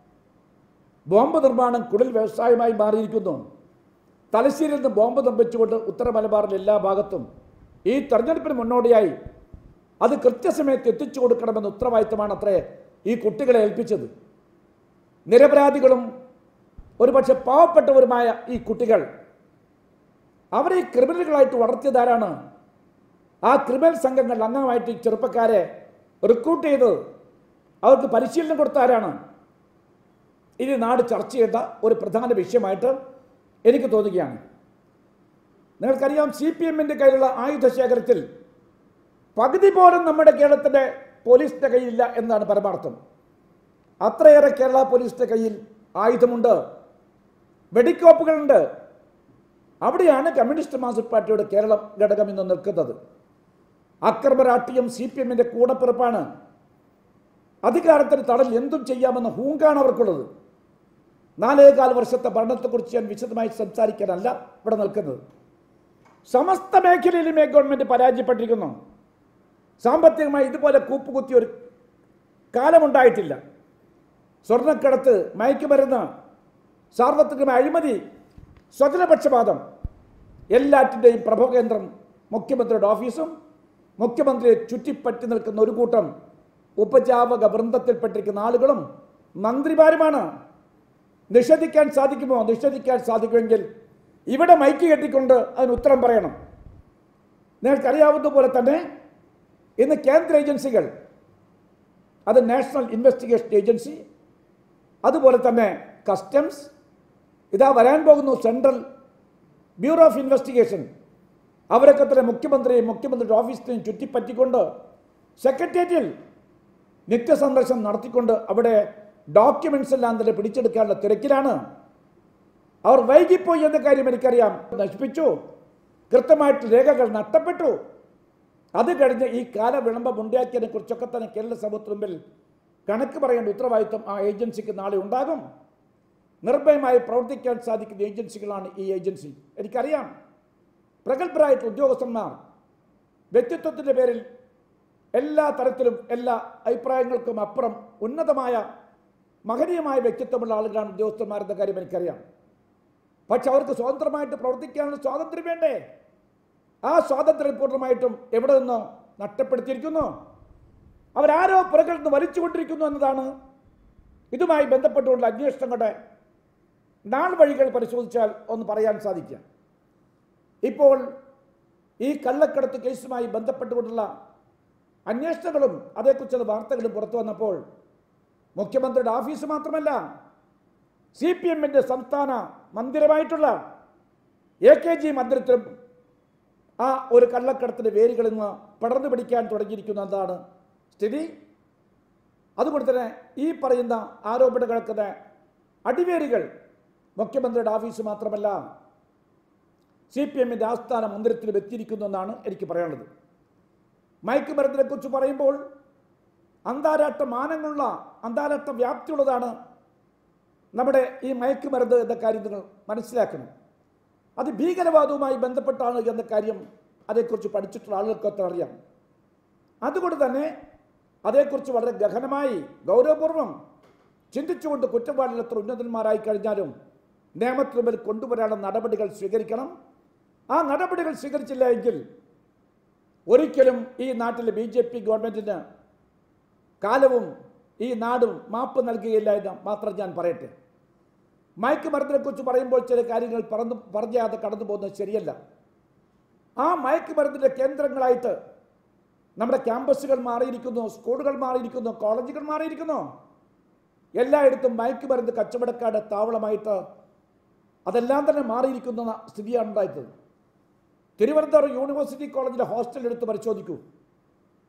ബോംബ് നിർമ്മാണം കുടിൽ വ്യവസായമായി മാറിയിരിക്കുന്നു തലശ്ശേരിയിൽ നിന്ന് ബോംബ് നിർമ്മിച്ചുകൊണ്ട് ഉത്തര മലബാറിലെ എല്ലാ ഭാഗത്തും ഈ തെരഞ്ഞെടുപ്പിന് മുന്നോടിയായി അത് കൃത്യസമയത്ത് എത്തിച്ചു കൊടുക്കണമെന്ന ഉത്തരവാദിത്തമാണ് അത്രേ ഈ കുട്ടികളെ ഏൽപ്പിച്ചത് നിരപരാധികളും ഒരുപക്ഷെ പാവപ്പെട്ടവരുമായ ഈ കുട്ടികൾ അവരെ ഈ ക്രിമിനലുകളായിട്ട് വളർത്തിയതാരാണ് ആ ക്രിമിനൽ സംഘങ്ങൾ അംഗമായിട്ട് ഈ ചെറുപ്പക്കാരെ റിക്രൂട്ട് ചെയ്ത് അവർക്ക് പരിശീലനം കൊടുത്ത ആരാണ് ഇനി നാട് ചർച്ച ചെയ്യേണ്ട ഒരു പ്രധാന വിഷയമായിട്ട് എനിക്ക് തോന്നുകയാണ് നിങ്ങൾക്കറിയാം സി പി എമ്മിൻ്റെ കയ്യിലുള്ള ആയുധ ശേഖരത്തിൽ പകുതി പോലും നമ്മുടെ കേരളത്തിൻ്റെ പോലീസിൻ്റെ കയ്യിലില്ല എന്നാണ് പരമാർത്ഥം അത്രയേറെ കേരള പോലീസിൻ്റെ കയ്യിൽ ആയുധമുണ്ട് വെടിക്കോപ്പുകളുണ്ട് അവിടെയാണ് കമ്മ്യൂണിസ്റ്റ് മാർക്സിസ്റ്റ് പാർട്ടിയുടെ കേരളം ഘടകം ഇന്ന് നിൽക്കുന്നത് അക്രമരാഷ്ട്രീയം സി പി എമ്മിൻ്റെ കൂടപ്പിറപ്പാണ് അധികാരത്തിന് തടൽ എന്തും ചെയ്യാമെന്ന ഹൂങ്കാണ് അവർക്കുള്ളത് നാലേകാൽ വർഷത്തെ ഭരണത്തെക്കുറിച്ച് ഞാൻ വിശദമായി സംസാരിക്കാനല്ല ഇവിടെ നിൽക്കുന്നത് സമസ്ത മേഖലയിലും ഈ ഗവൺമെൻറ് പരാജയപ്പെട്ടിരിക്കുന്നു സാമ്പത്തികമായി ഇതുപോലെ കൂപ്പുകുത്തിയ ഒരു കാലമുണ്ടായിട്ടില്ല സ്വർണ്ണക്കടത്ത് മയക്കുമരുന്ന് സാർവത്രികമായ അഴിമതി സ്വജനപക്ഷപാതം എല്ലാറ്റിൻ്റെയും പ്രഭവകേന്ദ്രം മുഖ്യമന്ത്രിയുടെ ഓഫീസും മുഖ്യമന്ത്രിയെ ചുറ്റിപ്പറ്റി നിൽക്കുന്ന ഒരു കൂട്ടം ഉപജാപക വൃന്ദത്തിൽപ്പെട്ടിരിക്കുന്ന ആളുകളും മന്ത്രിമാരുമാണ് നിഷേധിക്കാൻ സാധിക്കുമോ നിഷേധിക്കാൻ സാധിക്കുമെങ്കിൽ ഇവിടെ മൈക്ക് കെട്ടിക്കൊണ്ട് അതിന് ഉത്തരം പറയണം നിങ്ങൾക്കറിയാവുന്ന പോലെ തന്നെ ഇന്ന് കേന്ദ്ര ഏജൻസികൾ അത് നാഷണൽ ഇൻവെസ്റ്റിഗേഷൻ ഏജൻസി അതുപോലെ തന്നെ കസ്റ്റംസ് ഇതാ വരാൻ പോകുന്നു സെൻട്രൽ ബ്യൂറോ ഓഫ് ഇൻവെസ്റ്റിഗേഷൻ അവരൊക്കെ തന്നെ മുഖ്യമന്ത്രിയും മുഖ്യമന്ത്രിയുടെ ഓഫീസിനെയും ചുറ്റിപ്പറ്റിക്കൊണ്ട് സെക്രട്ടേറിയറ്റിൽ നിത്യസന്ദർശനം നടത്തിക്കൊണ്ട് അവിടെ ഡോക്യുമെന്റ്സ് എല്ലാം തന്നെ പിടിച്ചെടുക്കാനുള്ള തിരക്കിലാണ് അവർ വൈകിപ്പോയി എന്ന കാര്യം എനിക്കറിയാം നശിപ്പിച്ചു കൃത്യമായിട്ട് രേഖകൾ നഷ്ടപ്പെട്ടു അത് കഴിഞ്ഞ് ഈ കാലവിളംബം ഉണ്ടാക്കിയതിനെ കുറിച്ചൊക്കെ തന്നെ കേരള സമൂഹത്തിന് മുമ്പിൽ കണക്ക് പറയേണ്ട ഉത്തരവാദിത്വം ആ ഏജൻസിക്ക് നാളെ ഉണ്ടാകും നിർഭയമായി പ്രവർത്തിക്കാൻ സാധിക്കുന്ന ഏജൻസികളാണ് ഈ ഏജൻസി എനിക്കറിയാം പ്രഗത്ഭരായിട്ടുള്ള ഉദ്യോഗസ്ഥന്മാർ വ്യക്തിത്വത്തിൻ്റെ പേരിൽ എല്ലാ തരത്തിലും എല്ലാ അഭിപ്രായങ്ങൾക്കും അപ്പുറം ഉന്നതമായ മഹനീയമായ വ്യക്തിത്വമുള്ള ആളുകളാണ് ഉദ്യോഗസ്ഥന്മാരെന്ന കാര്യം എനിക്കറിയാം പക്ഷെ അവർക്ക് സ്വതന്ത്രമായിട്ട് പ്രവർത്തിക്കാനുള്ള സ്വാതന്ത്ര്യം വേണ്ടേ ആ സ്വാതന്ത്ര്യം പൂർണ്ണമായിട്ടും എവിടെ നിന്നോ നഷ്ടപ്പെടുത്തിയിരിക്കുന്നു അവരാരോ പുറകിൽ നിന്ന് വലിച്ചുകൊണ്ടിരിക്കുന്നു എന്നതാണ് ഇതുമായി ബന്ധപ്പെട്ടുള്ള അന്വേഷണങ്ങളുടെ നാൾ വഴികൾ പരിശോധിച്ചാൽ ഒന്ന് പറയാൻ സാധിക്കുക ഇപ്പോൾ ഈ കള്ളക്കടത്ത് കേസുമായി ബന്ധപ്പെട്ടുകൊണ്ടുള്ള അന്വേഷണങ്ങളും അതേക്കുറിച്ചുള്ള വാർത്തകളും പുറത്തു വന്നപ്പോൾ മുഖ്യമന്ത്രിയുടെ ഓഫീസ് മാത്രമല്ല സി പി എമ്മിൻ്റെ സംസ്ഥാന മന്ദിരമായിട്ടുള്ള എ കെ ജി മന്ദിരത്തിലും ആ ഒരു കള്ളക്കടത്തിൻ്റെ വേരുകളിൽ നിന്ന് പടർന്നു പിടിക്കാൻ തുടങ്ങിയിരിക്കുന്നതാണ് സ്ഥിതി അതുകൊണ്ട് തന്നെ ഈ പറയുന്ന ആരോപണങ്ങൾക്ക് അടിവേരുകൾ മുഖ്യമന്ത്രിയുടെ ഓഫീസ് മാത്രമല്ല സി പി എമ്മിൻ്റെ ആസ്ഥാന മന്ദിരത്തിലും എത്തിയിരിക്കുന്നു എന്നാണ് എനിക്ക് പറയാനുള്ളത് മയക്കുമരുന്നിനെ കുറിച്ച് പറയുമ്പോൾ അന്താരാഷ്ട്ര മാനങ്ങളുള്ള അന്താരാഷ്ട്ര വ്യാപ്തിയുള്ളതാണ് നമ്മുടെ ഈ മയക്കുമരുന്ന് എന്ന കാര്യം നിങ്ങൾ മനസ്സിലാക്കണം അത് ഭീകരവാദവുമായി ബന്ധപ്പെട്ടാണ് എന്ന കാര്യം അതേക്കുറിച്ച് പഠിച്ചിട്ടുള്ള ആളുകൾക്കൊക്കെ അറിയാം അതുകൊണ്ട് തന്നെ അതേക്കുറിച്ച് വളരെ ഗഹനമായി ഗൗരവപൂർവ്വം ചിന്തിച്ചുകൊണ്ട് കുറ്റവാളികൾ ഉന്നതന്മാരായി കഴിഞ്ഞാലും നിയമത്തിന് മുമ്പിൽ കൊണ്ടുവരാനുള്ള നടപടികൾ സ്വീകരിക്കണം ആ നടപടികൾ സ്വീകരിച്ചില്ല എങ്കിൽ ഒരിക്കലും ഈ നാട്ടിലെ ബി ജെ പി ഗവൺമെൻറ്റിന് കാലവും ഈ നാടും മാപ്പ് നൽകുകയില്ല എന്ന് മാത്രം ഞാൻ പറയട്ടെ മയക്കുമരുന്നിനെ കുറിച്ച് പറയുമ്പോൾ ചില കാര്യങ്ങൾ പറന്നു പറഞ്ഞാതെ കടന്നു പോകുന്നത് ശരിയല്ല ആ മയക്കുമരുന്നിൻ്റെ കേന്ദ്രങ്ങളായിട്ട് നമ്മുടെ ക്യാമ്പസുകൾ മാറിയിരിക്കുന്നു സ്കൂളുകൾ മാറിയിരിക്കുന്നു കോളേജുകൾ മാറിയിരിക്കുന്നു എല്ലായിടത്തും മയക്കുമരുന്ന് കച്ചവടക്കാരുടെ താവളമായിട്ട് അതെല്ലാം തന്നെ മാറിയിരിക്കുന്ന സ്ഥിതിയാണ് ഉണ്ടായത് തിരുവനന്തപുരം യൂണിവേഴ്സിറ്റി കോളേജിലെ ഹോസ്റ്റൽ എടുത്ത് പരിശോധിക്കൂ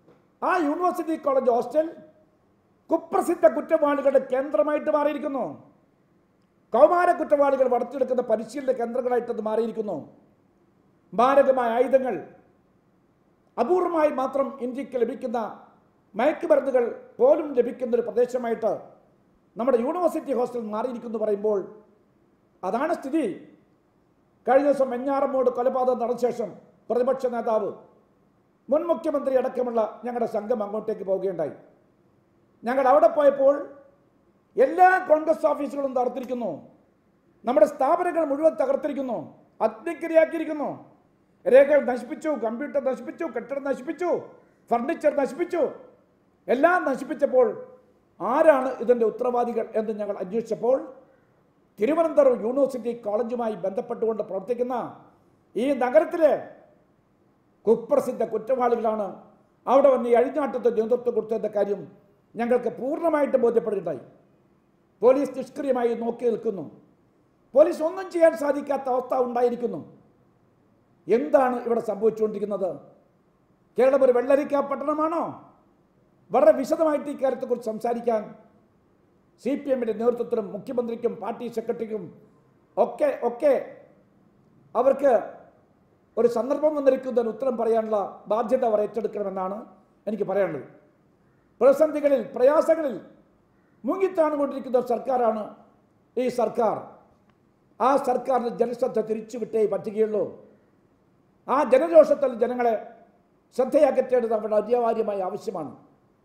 ആ യൂണിവേഴ്സിറ്റി കോളേജ് ഹോസ്റ്റൽ കുപ്രസിദ്ധ കുറ്റവാളികളുടെ കേന്ദ്രമായിട്ട് മാറിയിരിക്കുന്നു കൗമാര കുറ്റവാളികൾ വളർത്തിയെടുക്കുന്ന പരിശീലന കേന്ദ്രങ്ങളായിട്ട് അത് മാറിയിരിക്കുന്നു മാരകമായ ആയുധങ്ങൾ അപൂർവമായി മാത്രം ഇന്ത്യക്ക് ലഭിക്കുന്ന മയക്കുമരുന്നുകൾ പോലും ലഭിക്കുന്ന ഒരു പ്രദേശമായിട്ട് നമ്മുടെ യൂണിവേഴ്സിറ്റി ഹോസ്റ്റൽ മാറിയിരിക്കുന്നു പറയുമ്പോൾ അതാണ് സ്ഥിതി കഴിഞ്ഞ ദിവസം വെഞ്ഞാറമ്മോട് കൊലപാതകം നടന്ന ശേഷം പ്രതിപക്ഷ നേതാവ് മുൻ മുഖ്യമന്ത്രി അടക്കമുള്ള ഞങ്ങളുടെ സംഘം അങ്ങോട്ടേക്ക് പോവുകയുണ്ടായി ഞങ്ങൾ അവിടെ പോയപ്പോൾ എല്ലാ കോൺഗ്രസ് ഓഫീസുകളും തകർത്തിരിക്കുന്നു നമ്മുടെ സ്ഥാപനങ്ങൾ മുഴുവൻ തകർത്തിരിക്കുന്നു അഗ്നിക്കിരയാക്കിയിരിക്കുന്നു രേഖകൾ നശിപ്പിച്ചു കമ്പ്യൂട്ടർ നശിപ്പിച്ചു കെട്ടിടം നശിപ്പിച്ചു ഫർണിച്ചർ നശിപ്പിച്ചു എല്ലാം നശിപ്പിച്ചപ്പോൾ ആരാണ് ഇതിൻ്റെ ഉത്തരവാദികൾ എന്ന് ഞങ്ങൾ അന്വേഷിച്ചപ്പോൾ തിരുവനന്തപുരം യൂണിവേഴ്സിറ്റി കോളേജുമായി ബന്ധപ്പെട്ടുകൊണ്ട് പ്രവർത്തിക്കുന്ന ഈ നഗരത്തിലെ കുപ്രസിദ്ധ കുറ്റവാളികളാണ് അവിടെ വന്ന് ഈ അഴിഞ്ഞാട്ടത്തെ നേതൃത്വം കൊടുത്തതിൻ്റെ കാര്യം ഞങ്ങൾക്ക് പൂർണ്ണമായിട്ട് ബോധ്യപ്പെടുകയുണ്ടായി പോലീസ് നിഷ്ക്രിയമായി നോക്കി നിൽക്കുന്നു പോലീസ് ഒന്നും ചെയ്യാൻ സാധിക്കാത്ത അവസ്ഥ ഉണ്ടായിരിക്കുന്നു എന്താണ് ഇവിടെ സംഭവിച്ചുകൊണ്ടിരിക്കുന്നത് കേരളം ഒരു വെള്ളരിക്ക പട്ടണമാണോ വളരെ വിശദമായിട്ട് ഈ കാര്യത്തെക്കുറിച്ച് സംസാരിക്കാൻ സി പി എമ്മിൻ്റെ നേതൃത്വത്തിലും മുഖ്യമന്ത്രിക്കും പാർട്ടി സെക്രട്ടറിക്കും ഒക്കെ ഒക്കെ അവർക്ക് ഒരു സന്ദർഭം വന്നിരിക്കുന്നതിന് ഉത്തരം പറയാനുള്ള ബാധ്യത അവർ ഏറ്റെടുക്കണമെന്നാണ് എനിക്ക് പറയാനുള്ളത് പ്രതിസന്ധികളിൽ പ്രയാസങ്ങളിൽ മുങ്ങിത്താണുകൊണ്ടിരിക്കുന്ന ഒരു സർക്കാരാണ് ഈ സർക്കാർ ആ സർക്കാരിന് ജനശ്രദ്ധ തിരിച്ചുവിട്ടേ പറ്റുകയുള്ളൂ ആ ജനരോഷത്തിൽ ജനങ്ങളെ ശ്രദ്ധയകറ്റേണ്ടത് അവരുടെ അനിവാര്യമായ ആവശ്യമാണ്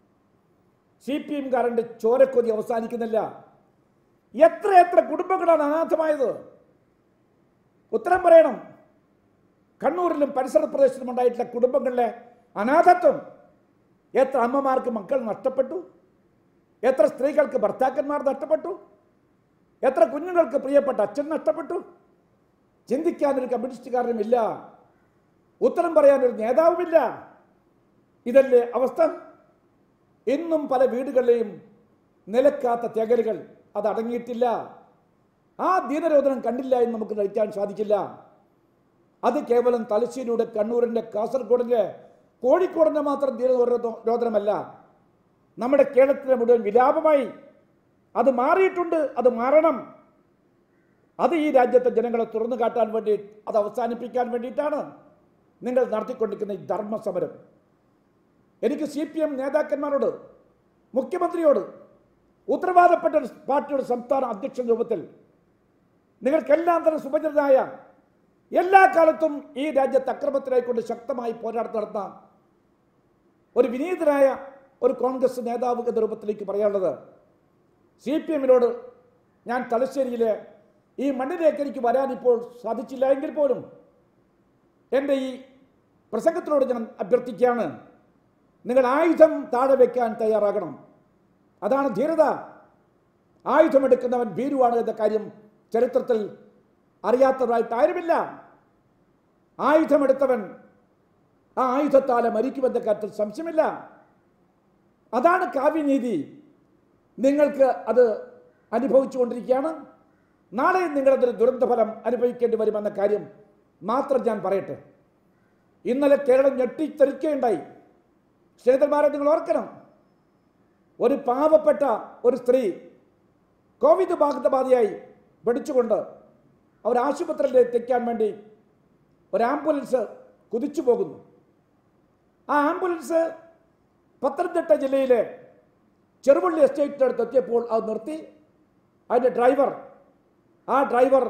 സി പി എംകാരൻ്റെ ചോരക്കൊതി അവസാനിക്കുന്നില്ല എത്ര എത്ര കുടുംബങ്ങളാണ് അനാഥമായത് ഉത്തരം പറയണം കണ്ണൂരിലും പരിസര പ്രദേശത്തും ഉണ്ടായിട്ടുള്ള കുടുംബങ്ങളിലെ അനാഥത്വം എത്ര അമ്മമാർക്ക് മക്കൾ നഷ്ടപ്പെട്ടു എത്ര സ്ത്രീകൾക്ക് ഭർത്താക്കന്മാർ നഷ്ടപ്പെട്ടു എത്ര കുഞ്ഞുങ്ങൾക്ക് പ്രിയപ്പെട്ട അച്ഛൻ നഷ്ടപ്പെട്ടു ചിന്തിക്കാനൊരു കമ്മ്യൂണിസ്റ്റുകാരനും ഇല്ല ഉത്തരം പറയാനൊരു നേതാവുമില്ല ഇതല്ലേ അവസ്ഥ ഇന്നും പല വീടുകളിലെയും നിലക്കാത്ത തെകലുകൾ അത് അടങ്ങിയിട്ടില്ല ആ ദീനരോധനം കണ്ടില്ല എന്ന് നമുക്ക് നയിക്കാൻ സാധിക്കില്ല അത് കേവലം തലശ്ശേരിയുടെ കണ്ണൂരിൻ്റെ കാസർഗോഡിൻ്റെ കോഴിക്കോടിൻ്റെ മാത്രം ദീനരോധനമല്ല നമ്മുടെ കേരളത്തിലെ മുഴുവൻ വിലാപമായി അത് മാറിയിട്ടുണ്ട് അത് മാറണം അത് ഈ രാജ്യത്തെ ജനങ്ങളെ തുറന്നു കാട്ടാൻ വേണ്ടി അത് അവസാനിപ്പിക്കാൻ വേണ്ടിയിട്ടാണ് നിങ്ങൾ നടത്തിക്കൊണ്ടിരിക്കുന്ന ഈ ധർമ്മസമരം എനിക്ക് സി പി എം നേതാക്കന്മാരോട് മുഖ്യമന്ത്രിയോട് ഉത്തരവാദപ്പെട്ട ഒരു പാർട്ടിയുടെ സംസ്ഥാന അധ്യക്ഷൻ രൂപത്തിൽ നിങ്ങൾക്കെല്ലാം തന്നെ സുപരിചിതനായ എല്ലാ കാലത്തും ഈ രാജ്യത്ത് അക്രമത്തിനായിക്കൊണ്ട് ശക്തമായി പോരാട്ടം നടന്ന ഒരു വിനീതനായ ഒരു കോൺഗ്രസ് നേതാവ് എന്ന രൂപത്തിലേക്ക് പറയാനുള്ളത് സി പി എമ്മിനോട് ഞാൻ തലശ്ശേരിയിലെ ഈ മണ്ണിലേക്ക് എനിക്ക് വരാൻ ഇപ്പോൾ സാധിച്ചില്ല എങ്കിൽ പോലും എൻ്റെ ഈ പ്രസംഗത്തിനോട് ഞാൻ അഭ്യർത്ഥിക്കുകയാണ് നിങ്ങൾ ആയുധം താഴെ വയ്ക്കാൻ തയ്യാറാകണം അതാണ് ധീരത ആയുധമെടുക്കുന്നവൻ ഭീരുവാണ് എന്ന കാര്യം ചരിത്രത്തിൽ അറിയാത്തതായിട്ട് ആരുമില്ല ആയുധമെടുത്തവൻ ആ ആയുധത്താലെ മരിക്കുമെന്ന കാര്യത്തിൽ സംശയമില്ല അതാണ് കാവ്യനീതി നിങ്ങൾക്ക് അത് അനുഭവിച്ചുകൊണ്ടിരിക്കുകയാണ് നാളെ നിങ്ങളതിന് ദുരന്തഫലം അനുഭവിക്കേണ്ടി വരുമെന്ന കാര്യം മാത്രം ഞാൻ പറയട്ടെ ഇന്നലെ കേരളം ഞെട്ടിത്തെറിക്കുകയുണ്ടായി സ്നേഹിതന്മാരെ നിങ്ങൾ ഓർക്കണം ഒരു പാവപ്പെട്ട ഒരു സ്ത്രീ കോവിഡ് ബാധിതബാധയായി പിടിച്ചുകൊണ്ട് അവർ ആശുപത്രിയിൽ എത്തിക്കാൻ വേണ്ടി ഒരു ആംബുലൻസ് കുതിച്ചു പോകുന്നു ആ ആംബുലൻസ് പത്തനംതിട്ട ജില്ലയിലെ ചെറുപള്ളി എസ്റ്റേറ്റിൻ്റെ അടുത്ത് എത്തിയപ്പോൾ അത് നിർത്തി അതിൻ്റെ ഡ്രൈവർ ആ ഡ്രൈവർ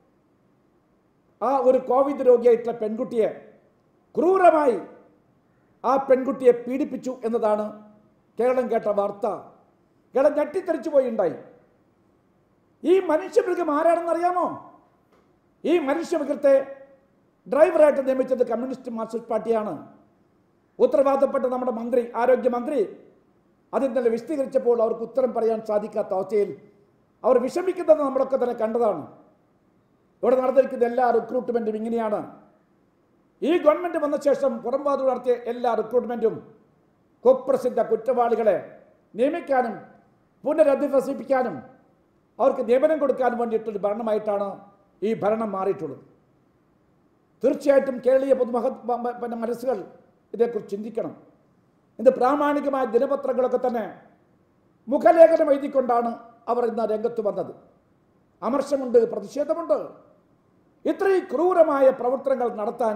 ആ ഒരു കോവിഡ് രോഗിയായിട്ടുള്ള പെൺകുട്ടിയെ ക്രൂരമായി ആ പെൺകുട്ടിയെ പീഡിപ്പിച്ചു എന്നതാണ് കേരളം കേട്ട വാർത്ത കേരളം ഞെട്ടിത്തെറിച്ചു പോയിണ്ടായി ഈ മനുഷ്യമൃഗം ആരാണെന്ന് അറിയാമോ ഈ മനുഷ്യമൃഗത്തെ ഡ്രൈവറായിട്ട് നിയമിച്ചത് കമ്മ്യൂണിസ്റ്റ് മാർക്സിസ്റ്റ് പാർട്ടിയാണ് ഉത്തരവാദപ്പെട്ട നമ്മുടെ മന്ത്രി ആരോഗ്യമന്ത്രി അത് ഇന്നലെ വിശദീകരിച്ചപ്പോൾ അവർക്ക് ഉത്തരം പറയാൻ സാധിക്കാത്ത അവസ്ഥയിൽ അവർ വിഷമിക്കുന്നത് നമ്മളൊക്കെ തന്നെ കണ്ടതാണ് ഇവിടെ നടന്നിരിക്കുന്ന എല്ലാ റിക്രൂട്ട്മെൻറ്റും ഇങ്ങനെയാണ് ഈ ഗവൺമെൻറ് വന്ന ശേഷം പുറംവാതു നടത്തിയ എല്ലാ റിക്രൂട്ട്മെൻറ്റും കുപ്രസിദ്ധ കുറ്റവാളികളെ നിയമിക്കാനും പുനരധിവസിപ്പിക്കാനും അവർക്ക് നിയമനം കൊടുക്കാൻ വേണ്ടിയിട്ടൊരു ഭരണമായിട്ടാണ് ഈ ഭരണം മാറിയിട്ടുള്ളത് തീർച്ചയായിട്ടും കേരളീയ പൊതുമഹ പിന്നെ മനസ്സുകൾ ഇതേക്കുറിച്ച് ചിന്തിക്കണം ഇന്ന് പ്രാമാണികമായ ദിനപത്രങ്ങളൊക്കെ തന്നെ മുഖലേഖനം എഴുതിക്കൊണ്ടാണ് അവർ ഇന്ന് രംഗത്ത് വന്നത് അമർഷമുണ്ട് പ്രതിഷേധമുണ്ട് ഇത്രയും ക്രൂരമായ പ്രവർത്തനങ്ങൾ നടത്താൻ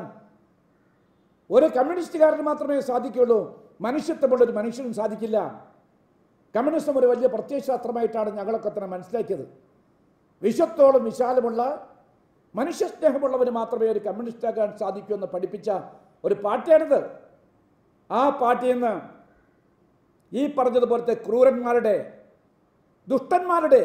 ഒരു കമ്മ്യൂണിസ്റ്റുകാരന് മാത്രമേ സാധിക്കുകയുള്ളൂ മനുഷ്യത്വമുള്ള ഒരു മനുഷ്യനും സാധിക്കില്ല കമ്മ്യൂണിസം ഒരു വലിയ പ്രത്യയശാസ്ത്രമായിട്ടാണ് ഞങ്ങളൊക്കെ തന്നെ മനസ്സിലാക്കിയത് വിശ്വത്തോളം വിശാലമുള്ള മനുഷ്യസ്നേഹമുള്ളവന് മാത്രമേ ഒരു കമ്മ്യൂണിസ്റ്റാകാൻ സാധിക്കൂ എന്ന് പഠിപ്പിച്ച ഒരു പാർട്ടിയാണിത് ആ പാർട്ടിയിൽ നിന്ന് ഈ പറഞ്ഞതുപോലത്തെ ക്രൂരന്മാരുടെ ദുഷ്ടന്മാരുടെ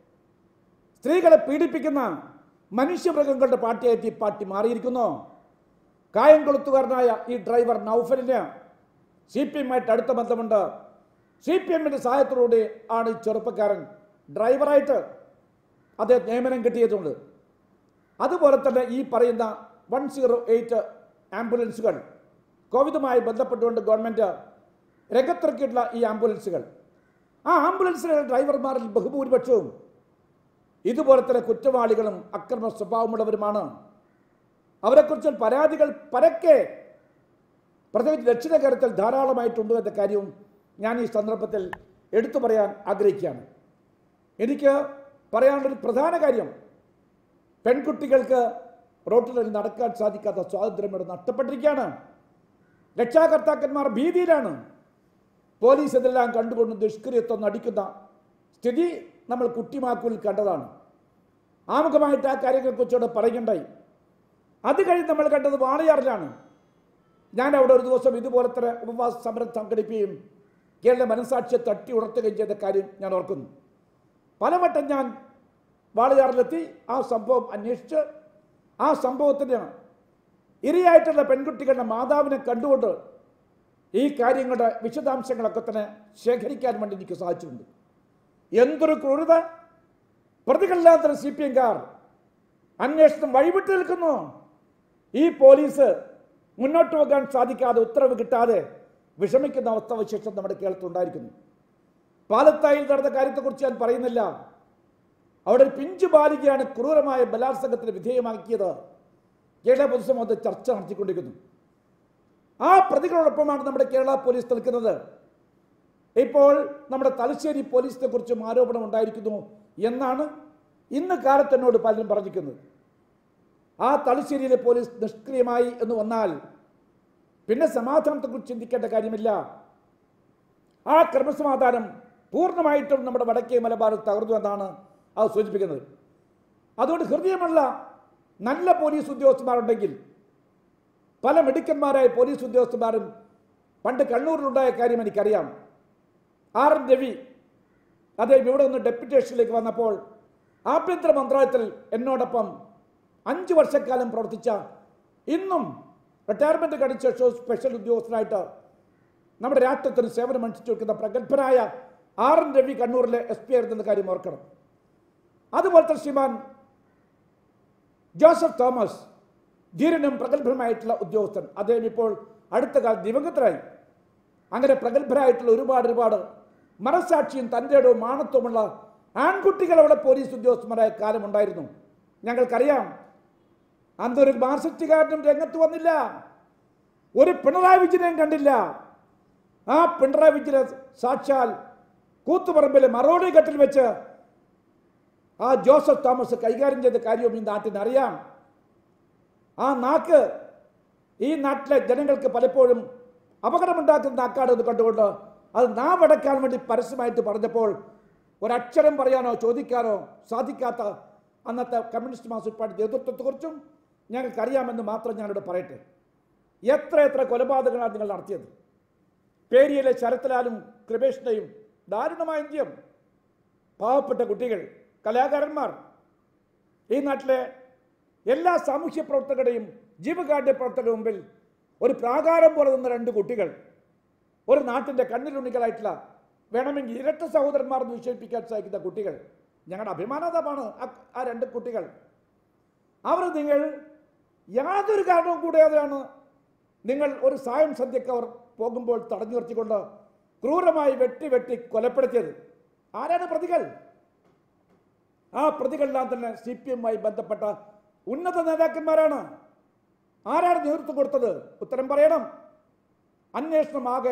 സ്ത്രീകളെ പീഡിപ്പിക്കുന്ന മനുഷ്യമൃഗങ്ങളുടെ പാർട്ടിയായിട്ട് ഈ പാർട്ടി മാറിയിരിക്കുന്നു കായംകുളത്തുകാരനായ ഈ ഡ്രൈവർ നൗഫലിന് സി പി എമ്മായിട്ട് അടുത്ത ബന്ധമുണ്ട് സി പി എമ്മിൻ്റെ സഹായത്തോടുകൂടി ആണ് ഈ ചെറുപ്പക്കാരൻ ഡ്രൈവറായിട്ട് അദ്ദേഹം നിയമനം കിട്ടിയിട്ടുണ്ട് അതുപോലെ തന്നെ ഈ പറയുന്ന വൺ സീറോ എയ്റ്റ് ആംബുലൻസുകൾ കോവിഡുമായി ബന്ധപ്പെട്ടുകൊണ്ട് ഗവൺമെൻറ് രംഗത്തിറക്കിയിട്ടുള്ള ഈ ആംബുലൻസുകൾ ആ ആംബുലൻസുകളുടെ ഡ്രൈവർമാരിൽ ബഹുഭൂരിപക്ഷവും ഇതുപോലെ തന്നെ കുറ്റവാളികളും അക്രമ സ്വഭാവമുള്ളവരുമാണ് അവരെക്കുറിച്ച് പരാതികൾ പരക്കെ പ്രത്യേകിച്ച് ദക്ഷിണ കേരളത്തിൽ ധാരാളമായിട്ടുണ്ട് എന്ന കാര്യവും ഞാൻ ഈ സന്ദർഭത്തിൽ എടുത്തു പറയാൻ ആഗ്രഹിക്കുകയാണ് എനിക്ക് പറയാനുള്ളൊരു പ്രധാന കാര്യം പെൺകുട്ടികൾക്ക് റോട്ടിൽ നടക്കാൻ സാധിക്കാത്ത സ്വാതന്ത്ര്യം ഇവിടെ നഷ്ടപ്പെട്ടിരിക്കുകയാണ് രക്ഷാകർത്താക്കന്മാർ ഭീതിയിലാണ് പോലീസ് ഇതെല്ലാം കണ്ടുകൊണ്ട് ദുഷ്കൃത്യത്വം നടിക്കുന്ന സ്ഥിതി നമ്മൾ കുട്ടിമാക്കൂരിൽ കണ്ടതാണ് ആമുഖമായിട്ട് ആ കാര്യങ്ങളെക്കുറിച്ചോട് പറയുകയുണ്ടായി അത് കഴിഞ്ഞ് നമ്മൾ കണ്ടത് വാളയാറിലാണ് ഞാൻ അവിടെ ഒരു ദിവസം ഇതുപോലെ തന്നെ ഉപവാസ സമരം സംഘടിപ്പിക്കുകയും കേരള മനസാക്ഷിയെ തട്ടി ഉണർത്തുകയും ചെയ്ത കാര്യം ഞാൻ ഓർക്കുന്നു പലവട്ടം ഞാൻ വാളയാറിലെത്തി ആ സംഭവം അന്വേഷിച്ച് ആ സംഭവത്തിന് ഇരയായിട്ടുള്ള പെൺകുട്ടികളുടെ മാതാവിനെ കണ്ടുകൊണ്ട് ഈ കാര്യങ്ങളുടെ വിശദാംശങ്ങളൊക്കെ തന്നെ ശേഖരിക്കാൻ വേണ്ടി എനിക്ക് സാധിച്ചിട്ടുണ്ട് എന്തൊരു ക്രൂരത പ്രതികളില്ലാത്ത സി പി എംകാർ അന്വേഷണം വഴിവിട്ട് നിൽക്കുന്നു ഈ പോലീസ് മുന്നോട്ട് പോകാൻ സാധിക്കാതെ ഉത്തരവ് കിട്ടാതെ വിഷമിക്കുന്ന അവസ്ഥാവിശേഷം നമ്മുടെ കേരളത്തിലുണ്ടായിരിക്കുന്നു പാലത്തായിൽ നടന്ന കാര്യത്തെക്കുറിച്ച് ഞാൻ പറയുന്നില്ല അവിടെ ഒരു പിഞ്ചു ബാലികയാണ് ക്രൂരമായ ബലാത്സംഗത്തിന് വിധേയമാക്കിയത് കേരള പൊതുസമൂഹത്തിൽ ചർച്ച നടത്തിക്കൊണ്ടിരിക്കുന്നു ആ പ്രതികളോടൊപ്പമാണ് നമ്മുടെ കേരള പോലീസ് നിൽക്കുന്നത് ഇപ്പോൾ നമ്മുടെ തലശ്ശേരി പോലീസിനെ കുറിച്ചും ആരോപണം ഉണ്ടായിരിക്കുന്നു എന്നാണ് ഇന്ന് കാലത്ത് എന്നോട് പലരും പറഞ്ഞിരിക്കുന്നത് ആ തലശ്ശേരിയിലെ പോലീസ് നിഷ്ക്രിയമായി എന്ന് വന്നാൽ പിന്നെ സമാധാനത്തെക്കുറിച്ച് ചിന്തിക്കേണ്ട കാര്യമില്ല ആ ക്രമസമാധാനം പൂർണ്ണമായിട്ടും നമ്മുടെ വടക്കേ മലബാറിൽ തകർന്നു എന്നാണ് അത് സൂചിപ്പിക്കുന്നത് അതുകൊണ്ട് ഹൃദയമുള്ള നല്ല പോലീസ് ഉദ്യോഗസ്ഥന്മാരുണ്ടെങ്കിൽ പല മിടുക്കന്മാരായ പോലീസ് ഉദ്യോഗസ്ഥന്മാരും പണ്ട് കണ്ണൂരിലുണ്ടായ കാര്യം എനിക്കറിയാം ആർ എൻ രവി അദ്ദേഹം ഇവിടെ നിന്ന് ഡെപ്യൂട്ടേഷനിലേക്ക് വന്നപ്പോൾ ആഭ്യന്തര മന്ത്രാലയത്തിൽ എന്നോടൊപ്പം അഞ്ച് വർഷക്കാലം പ്രവർത്തിച്ച ഇന്നും റിട്ടയർമെൻറ്റ് കഴിഞ്ഞ ശേഷം സ്പെഷ്യൽ ഉദ്യോഗസ്ഥനായിട്ട് നമ്മുടെ രാഷ്ട്രത്തിന് സേവനം അനുഷ്ഠിച്ചു പ്രഗത്ഭനായ ആർ എൻ രവി കണ്ണൂരിലെ എസ് പി ആയിരുന്ന കാര്യം ഓർക്കണം അതുപോലത്തെ ശ്രീമാൻ ജോസഫ് തോമസ് ധീരനും പ്രഗത്ഭനുമായിട്ടുള്ള ഉദ്യോഗസ്ഥൻ അദ്ദേഹം ഇപ്പോൾ അടുത്ത കാലത്ത് ദിവംഗതരായി അങ്ങനെ പ്രഗത്ഭരായിട്ടുള്ള ഒരുപാട് ഒരുപാട് മനസാക്ഷിയും തൻ്റെ ഇടവും മാണത്വമുള്ള ആൺകുട്ടികൾ അവിടെ പോലീസ് ഉദ്യോഗസ്ഥന്മാരായ കാലമുണ്ടായിരുന്നു ഞങ്ങൾക്കറിയാം അന്നൊരു മാർസിസ്റ്റുകാരനും രംഗത്ത് വന്നില്ല ഒരു പിണറായി വിജയനെയും കണ്ടില്ല ആ പിണറായി വിജയനെ സാക്ഷാൽ കൂത്തുപറമ്പിലെ മറോടി ഘട്ടിൽ വെച്ച് ആ ജോസഫ് തോമസ് കൈകാര്യം ചെയ്ത കാര്യവും ഈ നാട്ടിന് അറിയാം ആ നാക്ക് ഈ നാട്ടിലെ ജനങ്ങൾക്ക് പലപ്പോഴും അപകടമുണ്ടാക്കുന്ന നാക്കാണെന്ന് കണ്ടുകൊണ്ട് അത് നാവടക്കാൻ വേണ്ടി പരസ്യമായിട്ട് പറഞ്ഞപ്പോൾ ഒരക്ഷരം പറയാനോ ചോദിക്കാനോ സാധിക്കാത്ത അന്നത്തെ കമ്മ്യൂണിസ്റ്റ് മാർക്സിസ്റ്റ് പാർട്ടി നേതൃത്വത്തെക്കുറിച്ചും ഞങ്ങൾക്കറിയാമെന്ന് മാത്രം ഞാനിവിടെ പറയട്ടെ എത്ര എത്ര കൊലപാതകങ്ങളാണ് നിങ്ങൾ നടത്തിയത് പേരിയിലെ ശരത്ലാലും കൃപേഷിനെയും ദാരുണമായ ഇന്ത്യം പാവപ്പെട്ട കുട്ടികൾ കലാകാരന്മാർ ഈ നാട്ടിലെ എല്ലാ സാമൂഹ്യ പ്രവർത്തകരുടെയും ജീവകാരുണ്യ പ്രവർത്തകരുടെ മുമ്പിൽ ഒരു പ്രാകാരം പോലെ നിന്ന രണ്ട് കുട്ടികൾ ഒരു നാട്ടിൻ്റെ കണ്ണിലുണ്ണികളായിട്ടുള്ള വേണമെങ്കിൽ ഇരട്ട സഹോദരന്മാർ എന്ന് വിശേഷിപ്പിക്കാൻ സാധിക്കുന്ന കുട്ടികൾ ഞങ്ങളുടെ അഭിമാനതമാണ് ആ- ആ രണ്ട് കുട്ടികൾ അവർ നിങ്ങൾ യാതൊരു കാരണവും കൂടാതെയാണ് നിങ്ങൾ ഒരു സായം സന്ധ്യക്ക് അവർ പോകുമ്പോൾ തടഞ്ഞു നിർത്തിക്കൊണ്ട് ക്രൂരമായി വെട്ടി വെട്ടി കൊലപ്പെടുത്തിയത് ആരാണ് പ്രതികൾ ആ പ്രതികളെല്ലാം തന്നെ സി പി എമ്മുമായി ബന്ധപ്പെട്ട ഉന്നത നേതാക്കന്മാരാണ് ആരാണ് നേതൃത്വം കൊടുത്തത് ഉത്തരം പറയണം അന്വേഷണം ആകെ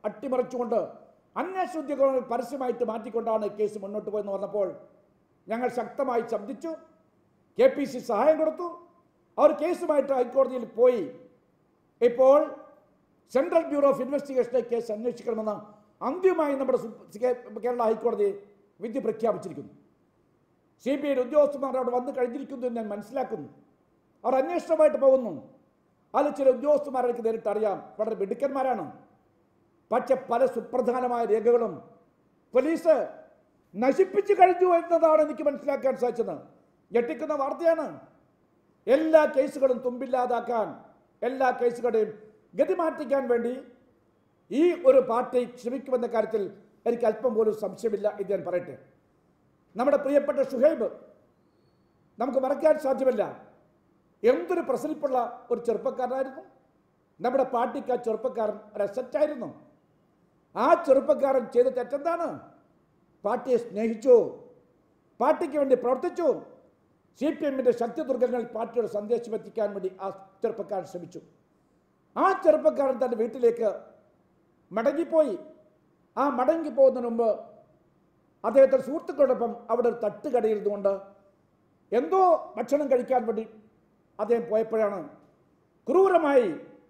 അട്ടിമറിച്ചുകൊണ്ട് അന്വേഷണ ഉദ്യോഗങ്ങൾ പരസ്യമായിട്ട് മാറ്റിക്കൊണ്ടാണ് കേസ് മുന്നോട്ട് പോയെന്ന് പറഞ്ഞപ്പോൾ ഞങ്ങൾ ശക്തമായി ശബ്ദിച്ചു കെ പി സി സഹായം കൊടുത്തു അവർ കേസുമായിട്ട് ഹൈക്കോടതിയിൽ പോയി ഇപ്പോൾ സെൻട്രൽ ബ്യൂറോ ഓഫ് ഇൻവെസ്റ്റിഗേഷനെ കേസ് അന്വേഷിക്കണമെന്ന് അന്തിമമായി നമ്മുടെ സു- കേ- കേരള ഹൈക്കോടതി വിധി പ്രഖ്യാപിച്ചിരിക്കുന്നു സി ബി ഐയുടെ ഉദ്യോഗസ്ഥന്മാർ അവിടെ വന്നു കഴിഞ്ഞിരിക്കുന്നു എന്ന് ഞാൻ മനസ്സിലാക്കുന്നു അവർ അന്വേഷണമായിട്ട് പോകുന്നു അതിൽ ചില ഉദ്യോഗസ്ഥന്മാർ എനിക്ക് നേരിട്ട് അറിയാം വളരെ മിടുക്കന്മാരാണ് പക്ഷെ പല സുപ്രധാനമായ രേഖകളും പോലീസ് നശിപ്പിച്ചു കഴിഞ്ഞു എന്നതാണ് എനിക്ക് മനസ്സിലാക്കാൻ സാധിച്ചത് ഞെട്ടിക്കുന്ന വാർത്തയാണ് എല്ലാ കേസുകളും തുമ്പില്ലാതാക്കാൻ എല്ലാ കേസുകളുടെയും ഗതി മാറ്റിക്കാൻ വേണ്ടി ഈ ഒരു പാർട്ടി ശ്രമിക്കുമെന്ന കാര്യത്തിൽ എനിക്ക് അല്പം പോലും സംശയമില്ല എന്ന് ഞാൻ പറയട്ടെ നമ്മുടെ പ്രിയപ്പെട്ട ഷുഹൈബ് നമുക്ക് മറക്കാൻ സാധ്യമല്ല എന്തൊരു പ്രസരിപ്പുള്ള ഒരു ചെറുപ്പക്കാരനായിരുന്നു നമ്മുടെ പാർട്ടിക്ക് ആ ചെറുപ്പക്കാരൻ ഒരു അസറ്റായിരുന്നു ആ ചെറുപ്പക്കാരൻ ചെയ്ത തെറ്റെന്താണ് പാർട്ടിയെ സ്നേഹിച്ചു പാർട്ടിക്ക് വേണ്ടി പ്രവർത്തിച്ചു സി പി എമ്മിൻ്റെ ശക്തിദുർഗങ്ങൾ പാർട്ടിയുടെ സന്ദേശം എത്തിക്കാൻ വേണ്ടി ആ ചെറുപ്പക്കാരൻ ശ്രമിച്ചു ആ ചെറുപ്പക്കാരൻ തൻ്റെ വീട്ടിലേക്ക് മടങ്ങിപ്പോയി ആ മടങ്ങി പോകുന്നതിന് മുമ്പ് അദ്ദേഹത്തിൻ്റെ സുഹൃത്തുക്കളോടൊപ്പം അവിടെ ഒരു തട്ടുകടയിരുന്നുകൊണ്ട് എന്തോ ഭക്ഷണം കഴിക്കാൻ വേണ്ടി അദ്ദേഹം പോയപ്പോഴാണ് ക്രൂരമായി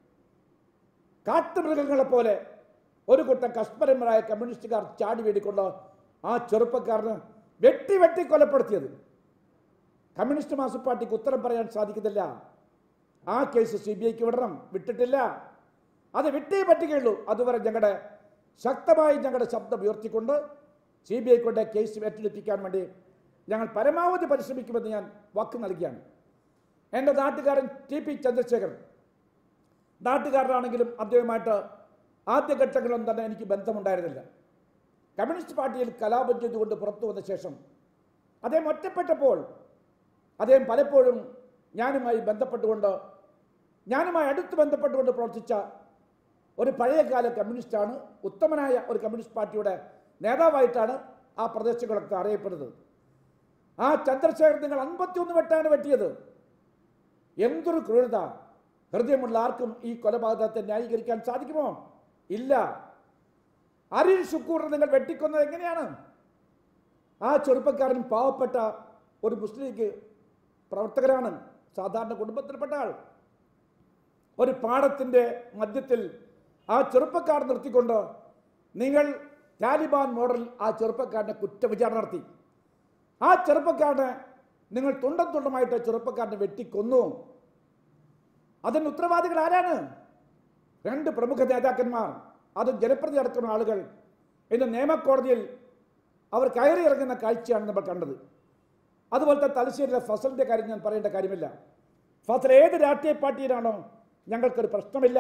കാട്ടുമൃഗങ്ങളെ പോലെ ഒരു കൂട്ടം കശ്മരന്മാരായ കമ്മ്യൂണിസ്റ്റുകാർ ചാടി വേടിക്കൊണ്ട് ആ ചെറുപ്പക്കാരന് വെട്ടി വെട്ടി കൊലപ്പെടുത്തിയത് കമ്മ്യൂണിസ്റ്റ് മാർക്സിസ്റ്റ് പാർട്ടിക്ക് ഉത്തരം പറയാൻ സാധിക്കുന്നില്ല ആ കേസ് സി ബി ഐക്ക് വിടണം വിട്ടിട്ടില്ല അത് വിട്ടേ പറ്റുകയുള്ളൂ അതുവരെ ഞങ്ങളുടെ ശക്തമായി ഞങ്ങളുടെ ശബ്ദം ഉയർത്തിക്കൊണ്ട് സി ബി ഐ കൊണ്ട് കേസ് ഏറ്റെടുപ്പിക്കാൻ വേണ്ടി ഞങ്ങൾ പരമാവധി പരിശ്രമിക്കുമെന്ന് ഞാൻ വാക്ക് നൽകിയാണ് എൻ്റെ നാട്ടുകാരൻ ടി പി ചന്ദ്രശേഖരൻ നാട്ടുകാരനാണെങ്കിലും അദ്ദേഹമായിട്ട് ആദ്യഘട്ടങ്ങളൊന്നും തന്നെ എനിക്ക് ബന്ധമുണ്ടായിരുന്നില്ല കമ്മ്യൂണിസ്റ്റ് പാർട്ടിയിൽ കലാപം ചെയ്തുകൊണ്ട് പുറത്തു വന്ന ശേഷം അദ്ദേഹം ഒറ്റപ്പെട്ടപ്പോൾ അദ്ദേഹം പലപ്പോഴും ഞാനുമായി ബന്ധപ്പെട്ടുകൊണ്ട് ഞാനുമായി അടുത്ത് ബന്ധപ്പെട്ടുകൊണ്ട് പ്രവർത്തിച്ച ഒരു പഴയകാല കമ്മ്യൂണിസ്റ്റാണ് ഉത്തമനായ ഒരു കമ്മ്യൂണിസ്റ്റ് പാർട്ടിയുടെ നേതാവായിട്ടാണ് ആ പ്രദേശങ്ങളൊക്കെ അറിയപ്പെടുന്നത് ആ ചന്ദ്രശേഖരൻ നിങ്ങൾ അൻപത്തിയൊന്ന് വെട്ടാണ് വെട്ടിയത് എന്തൊരു ക്രൂരത ഹൃദയമുള്ള ആർക്കും ഈ കൊലപാതകത്തെ ന്യായീകരിക്കാൻ സാധിക്കുമോ ഇല്ല അരിൽ ഷുക്കൂറിനെ നിങ്ങൾ വെട്ടിക്കൊന്നത് എങ്ങനെയാണ് ആ ചെറുപ്പക്കാരൻ പാവപ്പെട്ട ഒരു മുസ്ലിം ലീഗ് പ്രവർത്തകരാണ് സാധാരണ കുടുംബത്തിൽപ്പെട്ട ആൾ ഒരു പാടത്തിൻ്റെ മധ്യത്തിൽ ആ ചെറുപ്പക്കാർ നിർത്തിക്കൊണ്ട് നിങ്ങൾ താലിബാൻ മോഡൽ ആ ചെറുപ്പക്കാരനെ കുറ്റവിചാരണ നടത്തി ആ ചെറുപ്പക്കാരനെ നിങ്ങൾ തുണ്ടം തുണ്ടമായിട്ട് ചെറുപ്പക്കാരനെ വെട്ടിക്കൊന്നു അതിന് ഉത്തരവാദികൾ ആരാണ് രണ്ട് പ്രമുഖ നേതാക്കന്മാർ അത് ജനപ്രതി അടക്കുന്ന ആളുകൾ ഇന്ന് നിയമക്കോടതിയിൽ അവർ കയറി ഇറങ്ങുന്ന കാഴ്ചയാണ് നമ്മൾ കണ്ടത് അതുപോലത്തെ തലശ്ശേരിയിലെ ഫസലിൻ്റെ കാര്യം ഞാൻ പറയേണ്ട കാര്യമില്ല ഫസൽ ഏത് രാഷ്ട്രീയ പാർട്ടിയിലാണോ ഞങ്ങൾക്കൊരു പ്രശ്നമില്ല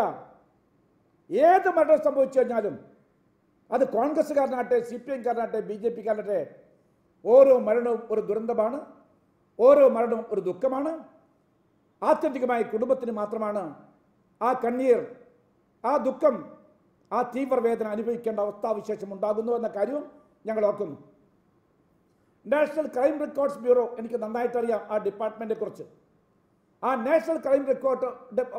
ഏത് മരണം സംഭവിച്ചു കഴിഞ്ഞാലും അത് കോൺഗ്രസ്സുകാരനാട്ടെ സി പി എംകാരനാട്ടെ ബി ജെ പിക്കാരനാട്ടെ ഓരോ മരണവും ഒരു ദുരന്തമാണ് ഓരോ മരണവും ഒരു ദുഃഖമാണ് ആത്യന്തികമായി കുടുംബത്തിന് മാത്രമാണ് ആ കണ്ണീർ ആ ദുഃഖം ആ തീവ്രവേദന അനുഭവിക്കേണ്ട അവസ്ഥാവിശേഷം ഉണ്ടാകുന്നു എന്ന കാര്യവും ഞങ്ങൾ ഓർക്കുന്നു നാഷണൽ ക്രൈം റെക്കോർഡ്സ് ബ്യൂറോ എനിക്ക് നന്നായിട്ട് അറിയാം ആ ഡിപ്പാർട്ട്മെൻറ്റിനെ കുറിച്ച് ആ national crime record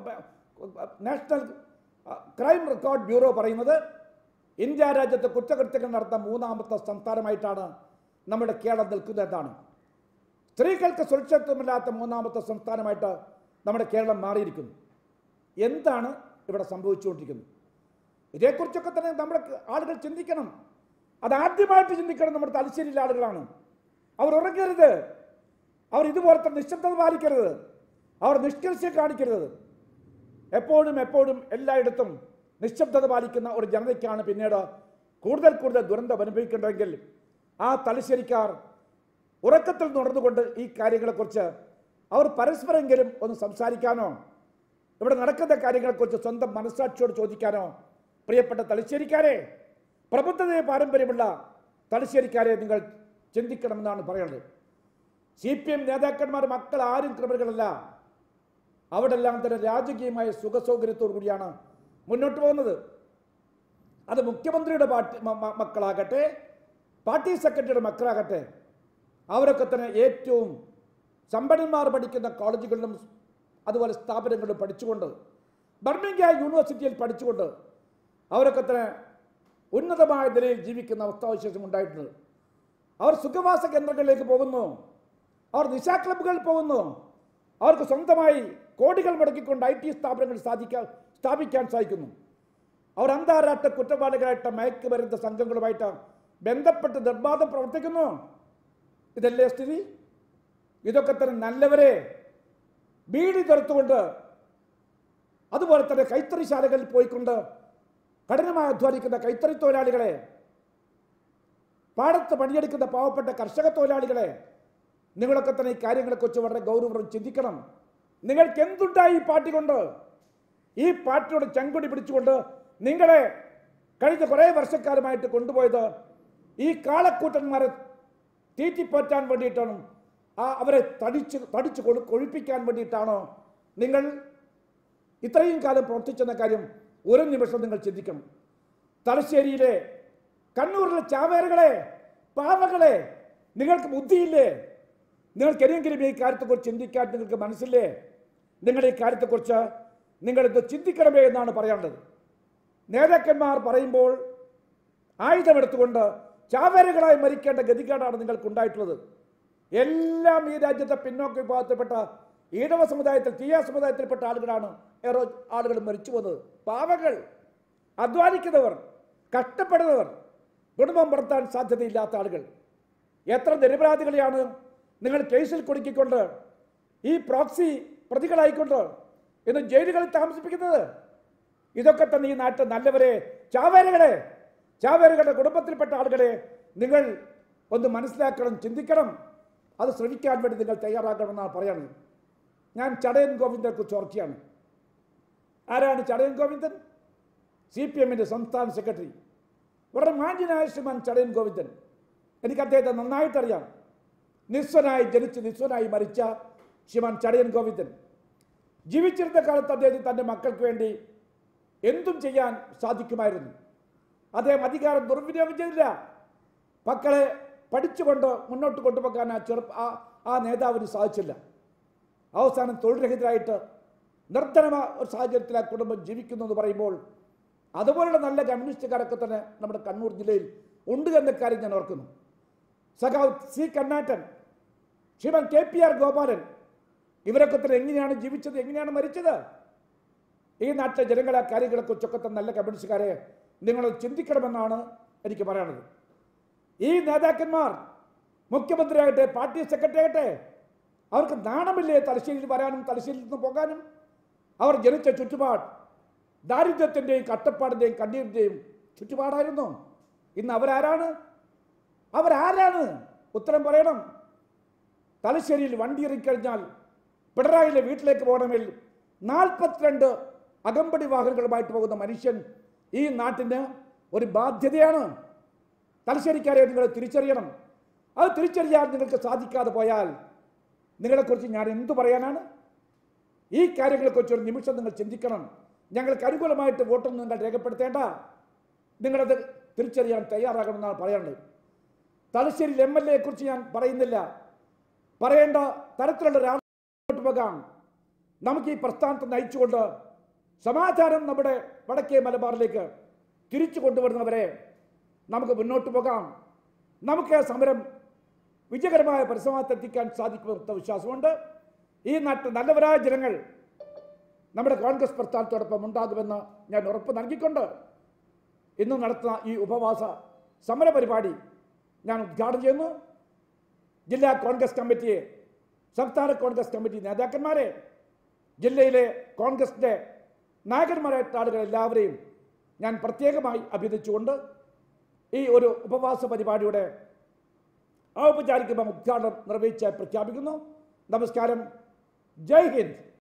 national crime record bureau പറയുന്നത് ഇന്ത്യ രാജ്യത്ത് കുറ്റകൃത്യങ്ങൾ നടത്തുന്ന മൂന്നാമത്തെ സംസ്ഥാനമായിട്ടാണ് നമ്മുടെ കേരളം നിൽക്കുന്നതാണ് സ്ത്രീകൾക്ക് സുരക്ഷിതത്വമില്ലാത്ത മൂന്നാമത്തെ സംസ്ഥാനമായിട്ട് നമ്മുടെ കേരളം മാറിയിരിക്കുന്നു എന്താണ് ഇവിടെ സംഭവിച്ചുകൊണ്ടിരിക്കുന്നത് ഇതേക്കുറിച്ചൊക്കെ തന്നെ നമ്മുടെ ആളുകൾ ചിന്തിക്കണം അത് ആദ്യമായിട്ട് ചിന്തിക്കണം നമ്മുടെ തലശ്ശേരിയിലെ ആളുകളാണ് അവർ ഉറങ്ങരുത് അവർ ഇതുപോലത്തെ നിശബ്ദത പാലിക്കരുത് അവർ നിഷ്കർഷ്യം കാണിക്കരുത് എപ്പോഴും എപ്പോഴും എല്ലായിടത്തും നിശബ്ദത പാലിക്കുന്ന ഒരു ജനതയ്ക്കാണ് പിന്നീട് കൂടുതൽ കൂടുതൽ ദുരന്തം അനുഭവിക്കേണ്ടതെങ്കിൽ ആ തലശ്ശേരിക്കാർ ഉറക്കത്തിൽ നുണർന്നുകൊണ്ട് ഈ കാര്യങ്ങളെക്കുറിച്ച് അവർ പരസ്പരെങ്കിലും ഒന്ന് സംസാരിക്കാനോ ഇവിടെ നടക്കുന്ന കാര്യങ്ങളെക്കുറിച്ച് സ്വന്തം മനസ്സാക്ഷിയോട് ചോദിക്കാനോ പ്രിയപ്പെട്ട തലശ്ശേരിക്കാരെ പ്രബുദ്ധതയെ പാരമ്പര്യമുള്ള തലശ്ശേരിക്കാരെ നിങ്ങൾ ചിന്തിക്കണമെന്നാണ് പറയുന്നത് സി പി എം നേതാക്കന്മാർ മക്കൾ ആരും ക്രിമിനലുകളല്ല അവിടെല്ലാം തന്നെ രാജകീയമായ സുഖസൗകര്യത്തോടു കൂടിയാണ് മുന്നോട്ട് പോകുന്നത് അത് മുഖ്യമന്ത്രിയുടെ പാർട്ടി മ- മ- മക്കളാകട്ടെ പാർട്ടി സെക്രട്ടറിയുടെ മക്കളാകട്ടെ അവരൊക്കെ തന്നെ ഏറ്റവും സമ്പന്നന്മാർ പഠിക്കുന്ന കോളേജുകളിലും അതുപോലെ സ്ഥാപനങ്ങളിലും പഠിച്ചുകൊണ്ട് ബർമിംഗ്ഹാം യൂണിവേഴ്സിറ്റിയിൽ പഠിച്ചുകൊണ്ട് അവരൊക്കെ തന്നെ ഉന്നതമായ നിലയിൽ ജീവിക്കുന്ന അവസ്ഥാവിശേഷം ഉണ്ടായിട്ടുണ്ട് അവർ സുഖവാസ കേന്ദ്രങ്ങളിലേക്ക് പോകുന്നു അവർ നിശാ ക്ലബ്ബുകളിൽ പോകുന്നു അവർക്ക് സ്വന്തമായി കോടികൾ മുടക്കിക്കൊണ്ട് ഐ ടി സ്ഥാപനങ്ങൾ സാധിക്കാൻ സ്ഥാപിക്കാൻ സാധിക്കുന്നു അവർ അന്താരാഷ്ട്ര കുറ്റവാളികളായിട്ട് മയക്കുമരുന്ന് സംഘങ്ങളുമായിട്ട് ബന്ധപ്പെട്ട് നിർബാധം പ്രവർത്തിക്കുന്നു ഇതല്ലേ സ്ഥിതി ഇതൊക്കെ തന്നെ നല്ലവരെ ബീഡി തുറത്തുകൊണ്ട് അതുപോലെ തന്നെ കൈത്തറിശാലകളിൽ പോയിക്കൊണ്ട് കഠിനമായി അധ്വാനിക്കുന്ന കൈത്തറി തൊഴിലാളികളെ പാടത്ത് പണിയെടുക്കുന്ന പാവപ്പെട്ട കർഷക തൊഴിലാളികളെ നിങ്ങളൊക്കെ തന്നെ ഈ കാര്യങ്ങളെക്കുറിച്ച് വളരെ ഗൗരവം ചിന്തിക്കണം നിങ്ങൾക്ക് എന്തുണ്ടായി ഈ പാർട്ടി കൊണ്ട് ഈ പാർട്ടിയോട് ചങ്കുടി പിടിച്ചുകൊണ്ട് നിങ്ങളെ കഴിഞ്ഞ കുറേ വർഷക്കാലമായിട്ട് കൊണ്ടുപോയത് ഈ കാളക്കൂട്ടന്മാരെ തീറ്റിപ്പറ്റാൻ വേണ്ടിയിട്ടാണ് ആ അവരെ തടിച്ച് തടിച്ച് കൊഴു കൊഴുപ്പിക്കാൻ വേണ്ടിയിട്ടാണോ നിങ്ങൾ ഇത്രയും കാലം പ്രവർത്തിച്ചെന്ന കാര്യം ഒരു നിമിഷം നിങ്ങൾ ചിന്തിക്കണം തലശ്ശേരിയിലെ കണ്ണൂരിലെ ചാവേറുകളെ പാവകളെ നിങ്ങൾക്ക് ബുദ്ധിയില്ലേ നിങ്ങൾക്ക് എങ്ങനെയെങ്കിലും ഈ കാര്യത്തെക്കുറിച്ച് ചിന്തിക്കാൻ നിങ്ങൾക്ക് മനസ്സില്ലേ നിങ്ങളുടെ ഈ കാര്യത്തെക്കുറിച്ച് നിങ്ങളിത് ചിന്തിക്കണമേ എന്നാണ് പറയാനുള്ളത് നേതാക്കന്മാർ പറയുമ്പോൾ ആയുധമെടുത്തുകൊണ്ട് ചാവേറുകളായി മരിക്കേണ്ട ഗതികേടാണ് നിങ്ങൾക്കുണ്ടായിട്ടുള്ളത് എല്ലാം ഈ രാജ്യത്തെ പിന്നോക്ക വിഭാഗത്തിൽപ്പെട്ട ഈഴവ സമുദായത്തിൽ തീയ സമുദായത്തിൽപ്പെട്ട ആളുകളാണ് ഏറെ ആളുകൾ മരിച്ചു പോകുന്നത് പാവകൾ അധ്വാനിക്കുന്നവർ കഷ്ടപ്പെടുന്നവർ കുടുംബം പുറത്താൻ സാധ്യതയില്ലാത്ത ആളുകൾ എത്ര നിരപരാധികളെയാണ് നിങ്ങൾ കേസിൽ കുടുക്കിക്കൊണ്ട് ഈ പ്രോക്സി പ്രതികളായിക്കൊണ്ട് ഇന്ന് ജയിലുകളിൽ താമസിപ്പിക്കുന്നത് ഇതൊക്കെ തന്നെ ഈ നാട്ടിൽ നല്ലവരെ ചാവേരുകളെ ചാവേരുകളുടെ കുടുംബത്തിൽപ്പെട്ട ആളുകളെ നിങ്ങൾ ഒന്ന് മനസ്സിലാക്കണം ചിന്തിക്കണം അത് ശ്രമിക്കാൻ വേണ്ടി നിങ്ങൾ തയ്യാറാക്കണമെന്നാണ് പറയുന്നത് ഞാൻ ചടയൻ ഗോവിന്ദനെ കുറിച്ച് ഓർക്കുകയാണ് ആരാണ് ചടയൻ ഗോവിന്ദൻ സി പി എമ്മിൻ്റെ സംസ്ഥാന സെക്രട്ടറി വളരെ മാന്യനായ ശ്രീമാൻ ചടയൻ ഗോവിന്ദൻ എനിക്ക് അദ്ദേഹത്തെ നന്നായിട്ടറിയാം നിസ്വനായി ജനിച്ച് നിസ്വനായി മരിച്ച ശ്രീമാൻ ചടയൻ ഗോവിന്ദൻ ജീവിച്ചിരുന്ന കാലത്ത് അദ്ദേഹം തൻ്റെ മക്കൾക്ക് വേണ്ടി എന്തും ചെയ്യാൻ സാധിക്കുമായിരുന്നു അദ്ദേഹം അധികാരം ദുർവിനിയോഗം ചെയ്തില്ല മക്കളെ പഠിച്ചുകൊണ്ട് മുന്നോട്ട് കൊണ്ടുപോകാൻ ആ ചെറുപ്പ ആ ആ നേതാവിന് സാധിച്ചില്ല അവസാനം തൊഴിൽ രഹിതരായിട്ട് നിർധനമായ ഒരു സാഹചര്യത്തിൽ ആ കുടുംബം ജീവിക്കുന്നു എന്ന് പറയുമ്പോൾ അതുപോലുള്ള നല്ല കമ്മ്യൂണിസ്റ്റുകാരൊക്കെ തന്നെ നമ്മുടെ കണ്ണൂർ ജില്ലയിൽ ഉണ്ട് എന്ന കാര്യം ഞാൻ ഓർക്കുന്നു സഖാവ് C Kannattan Shriman K P R Gopalan ഇവരൊക്കെ തന്നെ എങ്ങനെയാണ് ജീവിച്ചത് എങ്ങനെയാണ് മരിച്ചത് ഈ നാട്ടിലെ ജനങ്ങളെ ആ കാര്യങ്ങളെക്കുറിച്ചൊക്കെ തന്നെ നല്ല കമ്മ്യൂണിസ്റ്റുകാരെ നിങ്ങൾ ചിന്തിക്കണമെന്നാണ് എനിക്ക് പറയാനുള്ളത് ഈ നേതാക്കന്മാർ മുഖ്യമന്ത്രിയാകട്ടെ പാർട്ടി സെക്രട്ടറി ആകട്ടെ അവർക്ക് നാണമില്ലേ തലശ്ശേരിയിൽ വരാനും തലശ്ശേരിയിൽ നിന്ന് പോകാനും അവർ ജനിച്ച ചുറ്റുപാട് ദാരിദ്ര്യത്തിൻ്റെയും കട്ടപ്പാടിൻ്റെയും കണ്ണീരിൻ്റെയും ചുറ്റുപാടായിരുന്നു ഇന്ന് അവരാരാണ് അവരാരാണ് ഉത്തരം പറയണം തലശ്ശേരിയിൽ വണ്ടി ഇറങ്ങിക്കഴിഞ്ഞാൽ പിണറായിലെ വീട്ടിലേക്ക് പോകണമെങ്കിൽ നാൽപ്പത്തിരണ്ട് അകമ്പടി വാഹനങ്ങളുമായിട്ട് പോകുന്ന മനുഷ്യൻ ഈ നാട്ടിന് ഒരു ബാധ്യതയാണ് തലശ്ശേരിക്കാരെ നിങ്ങൾ തിരിച്ചറിയണം അത് തിരിച്ചറിയാൻ നിങ്ങൾക്ക് സാധിക്കാതെ പോയാൽ നിങ്ങളെക്കുറിച്ച് ഞാൻ എന്തു പറയാനാണ് ഈ കാര്യങ്ങളെക്കുറിച്ച് ഒരു നിമിഷം നിങ്ങൾ ചിന്തിക്കണം ഞങ്ങൾക്ക് അനുകൂലമായിട്ട് വോട്ടൊന്നും നിങ്ങൾ രേഖപ്പെടുത്തേണ്ട നിങ്ങളത് തിരിച്ചറിയാൻ തയ്യാറാകണമെന്നാണ് പറയാനുള്ളത് തലശ്ശേരിയിൽ എം എൽ എയെ കുറിച്ച് ഞാൻ പറയുന്നില്ല പറയേണ്ട തരത്തിലുള്ള രാഷ്ട്രീയ പോകാം നമുക്ക് ഈ പ്രസ്ഥാനത്തെ നയിച്ചുകൊണ്ട് സമാധാനം നമ്മുടെ വടക്കേ മലബാറിലേക്ക് തിരിച്ചു കൊണ്ടുവരുന്നവരെ നമുക്ക് മുന്നോട്ട് പോകാം നമുക്ക് ആ സമരം വിജയകരമായ പരിസമാപ്തിയെത്തിക്കാൻ സാധിക്കുമെന്ന വിശ്വാസമുണ്ട് ഈ നാട്ടിൽ നല്ലവരായ ജനങ്ങൾ നമ്മുടെ കോൺഗ്രസ് പ്രസ്ഥാനത്തോടൊപ്പം ഉണ്ടാകുമെന്ന് ഞാൻ ഉറപ്പ് നൽകിക്കൊണ്ട് ഇന്ന് നടത്തുന്ന ഈ ഉപവാസ സമര പരിപാടി ഞാൻ ഉദ്ഘാടനം ചെയ്യുന്നു ജില്ലാ കോൺഗ്രസ് കമ്മിറ്റിയെ സംസ്ഥാന കോൺഗ്രസ് കമ്മിറ്റി നേതാക്കന്മാരെ ജില്ലയിലെ കോൺഗ്രസിൻ്റെ നായകന്മാരായിട്ടുള്ള ആളുകൾ എല്ലാവരെയും ഞാൻ പ്രത്യേകമായി അഭ്യർത്ഥിച്ചുകൊണ്ട് ഈ ഒരു ഉപവാസ പരിപാടിയുടെ ഔപചാരികമായ ഉദ്ഘാടനം നിർവഹിച്ച് പ്രഖ്യാപിക്കുന്നു നമസ്കാരം ജയ് ഹിന്ദ്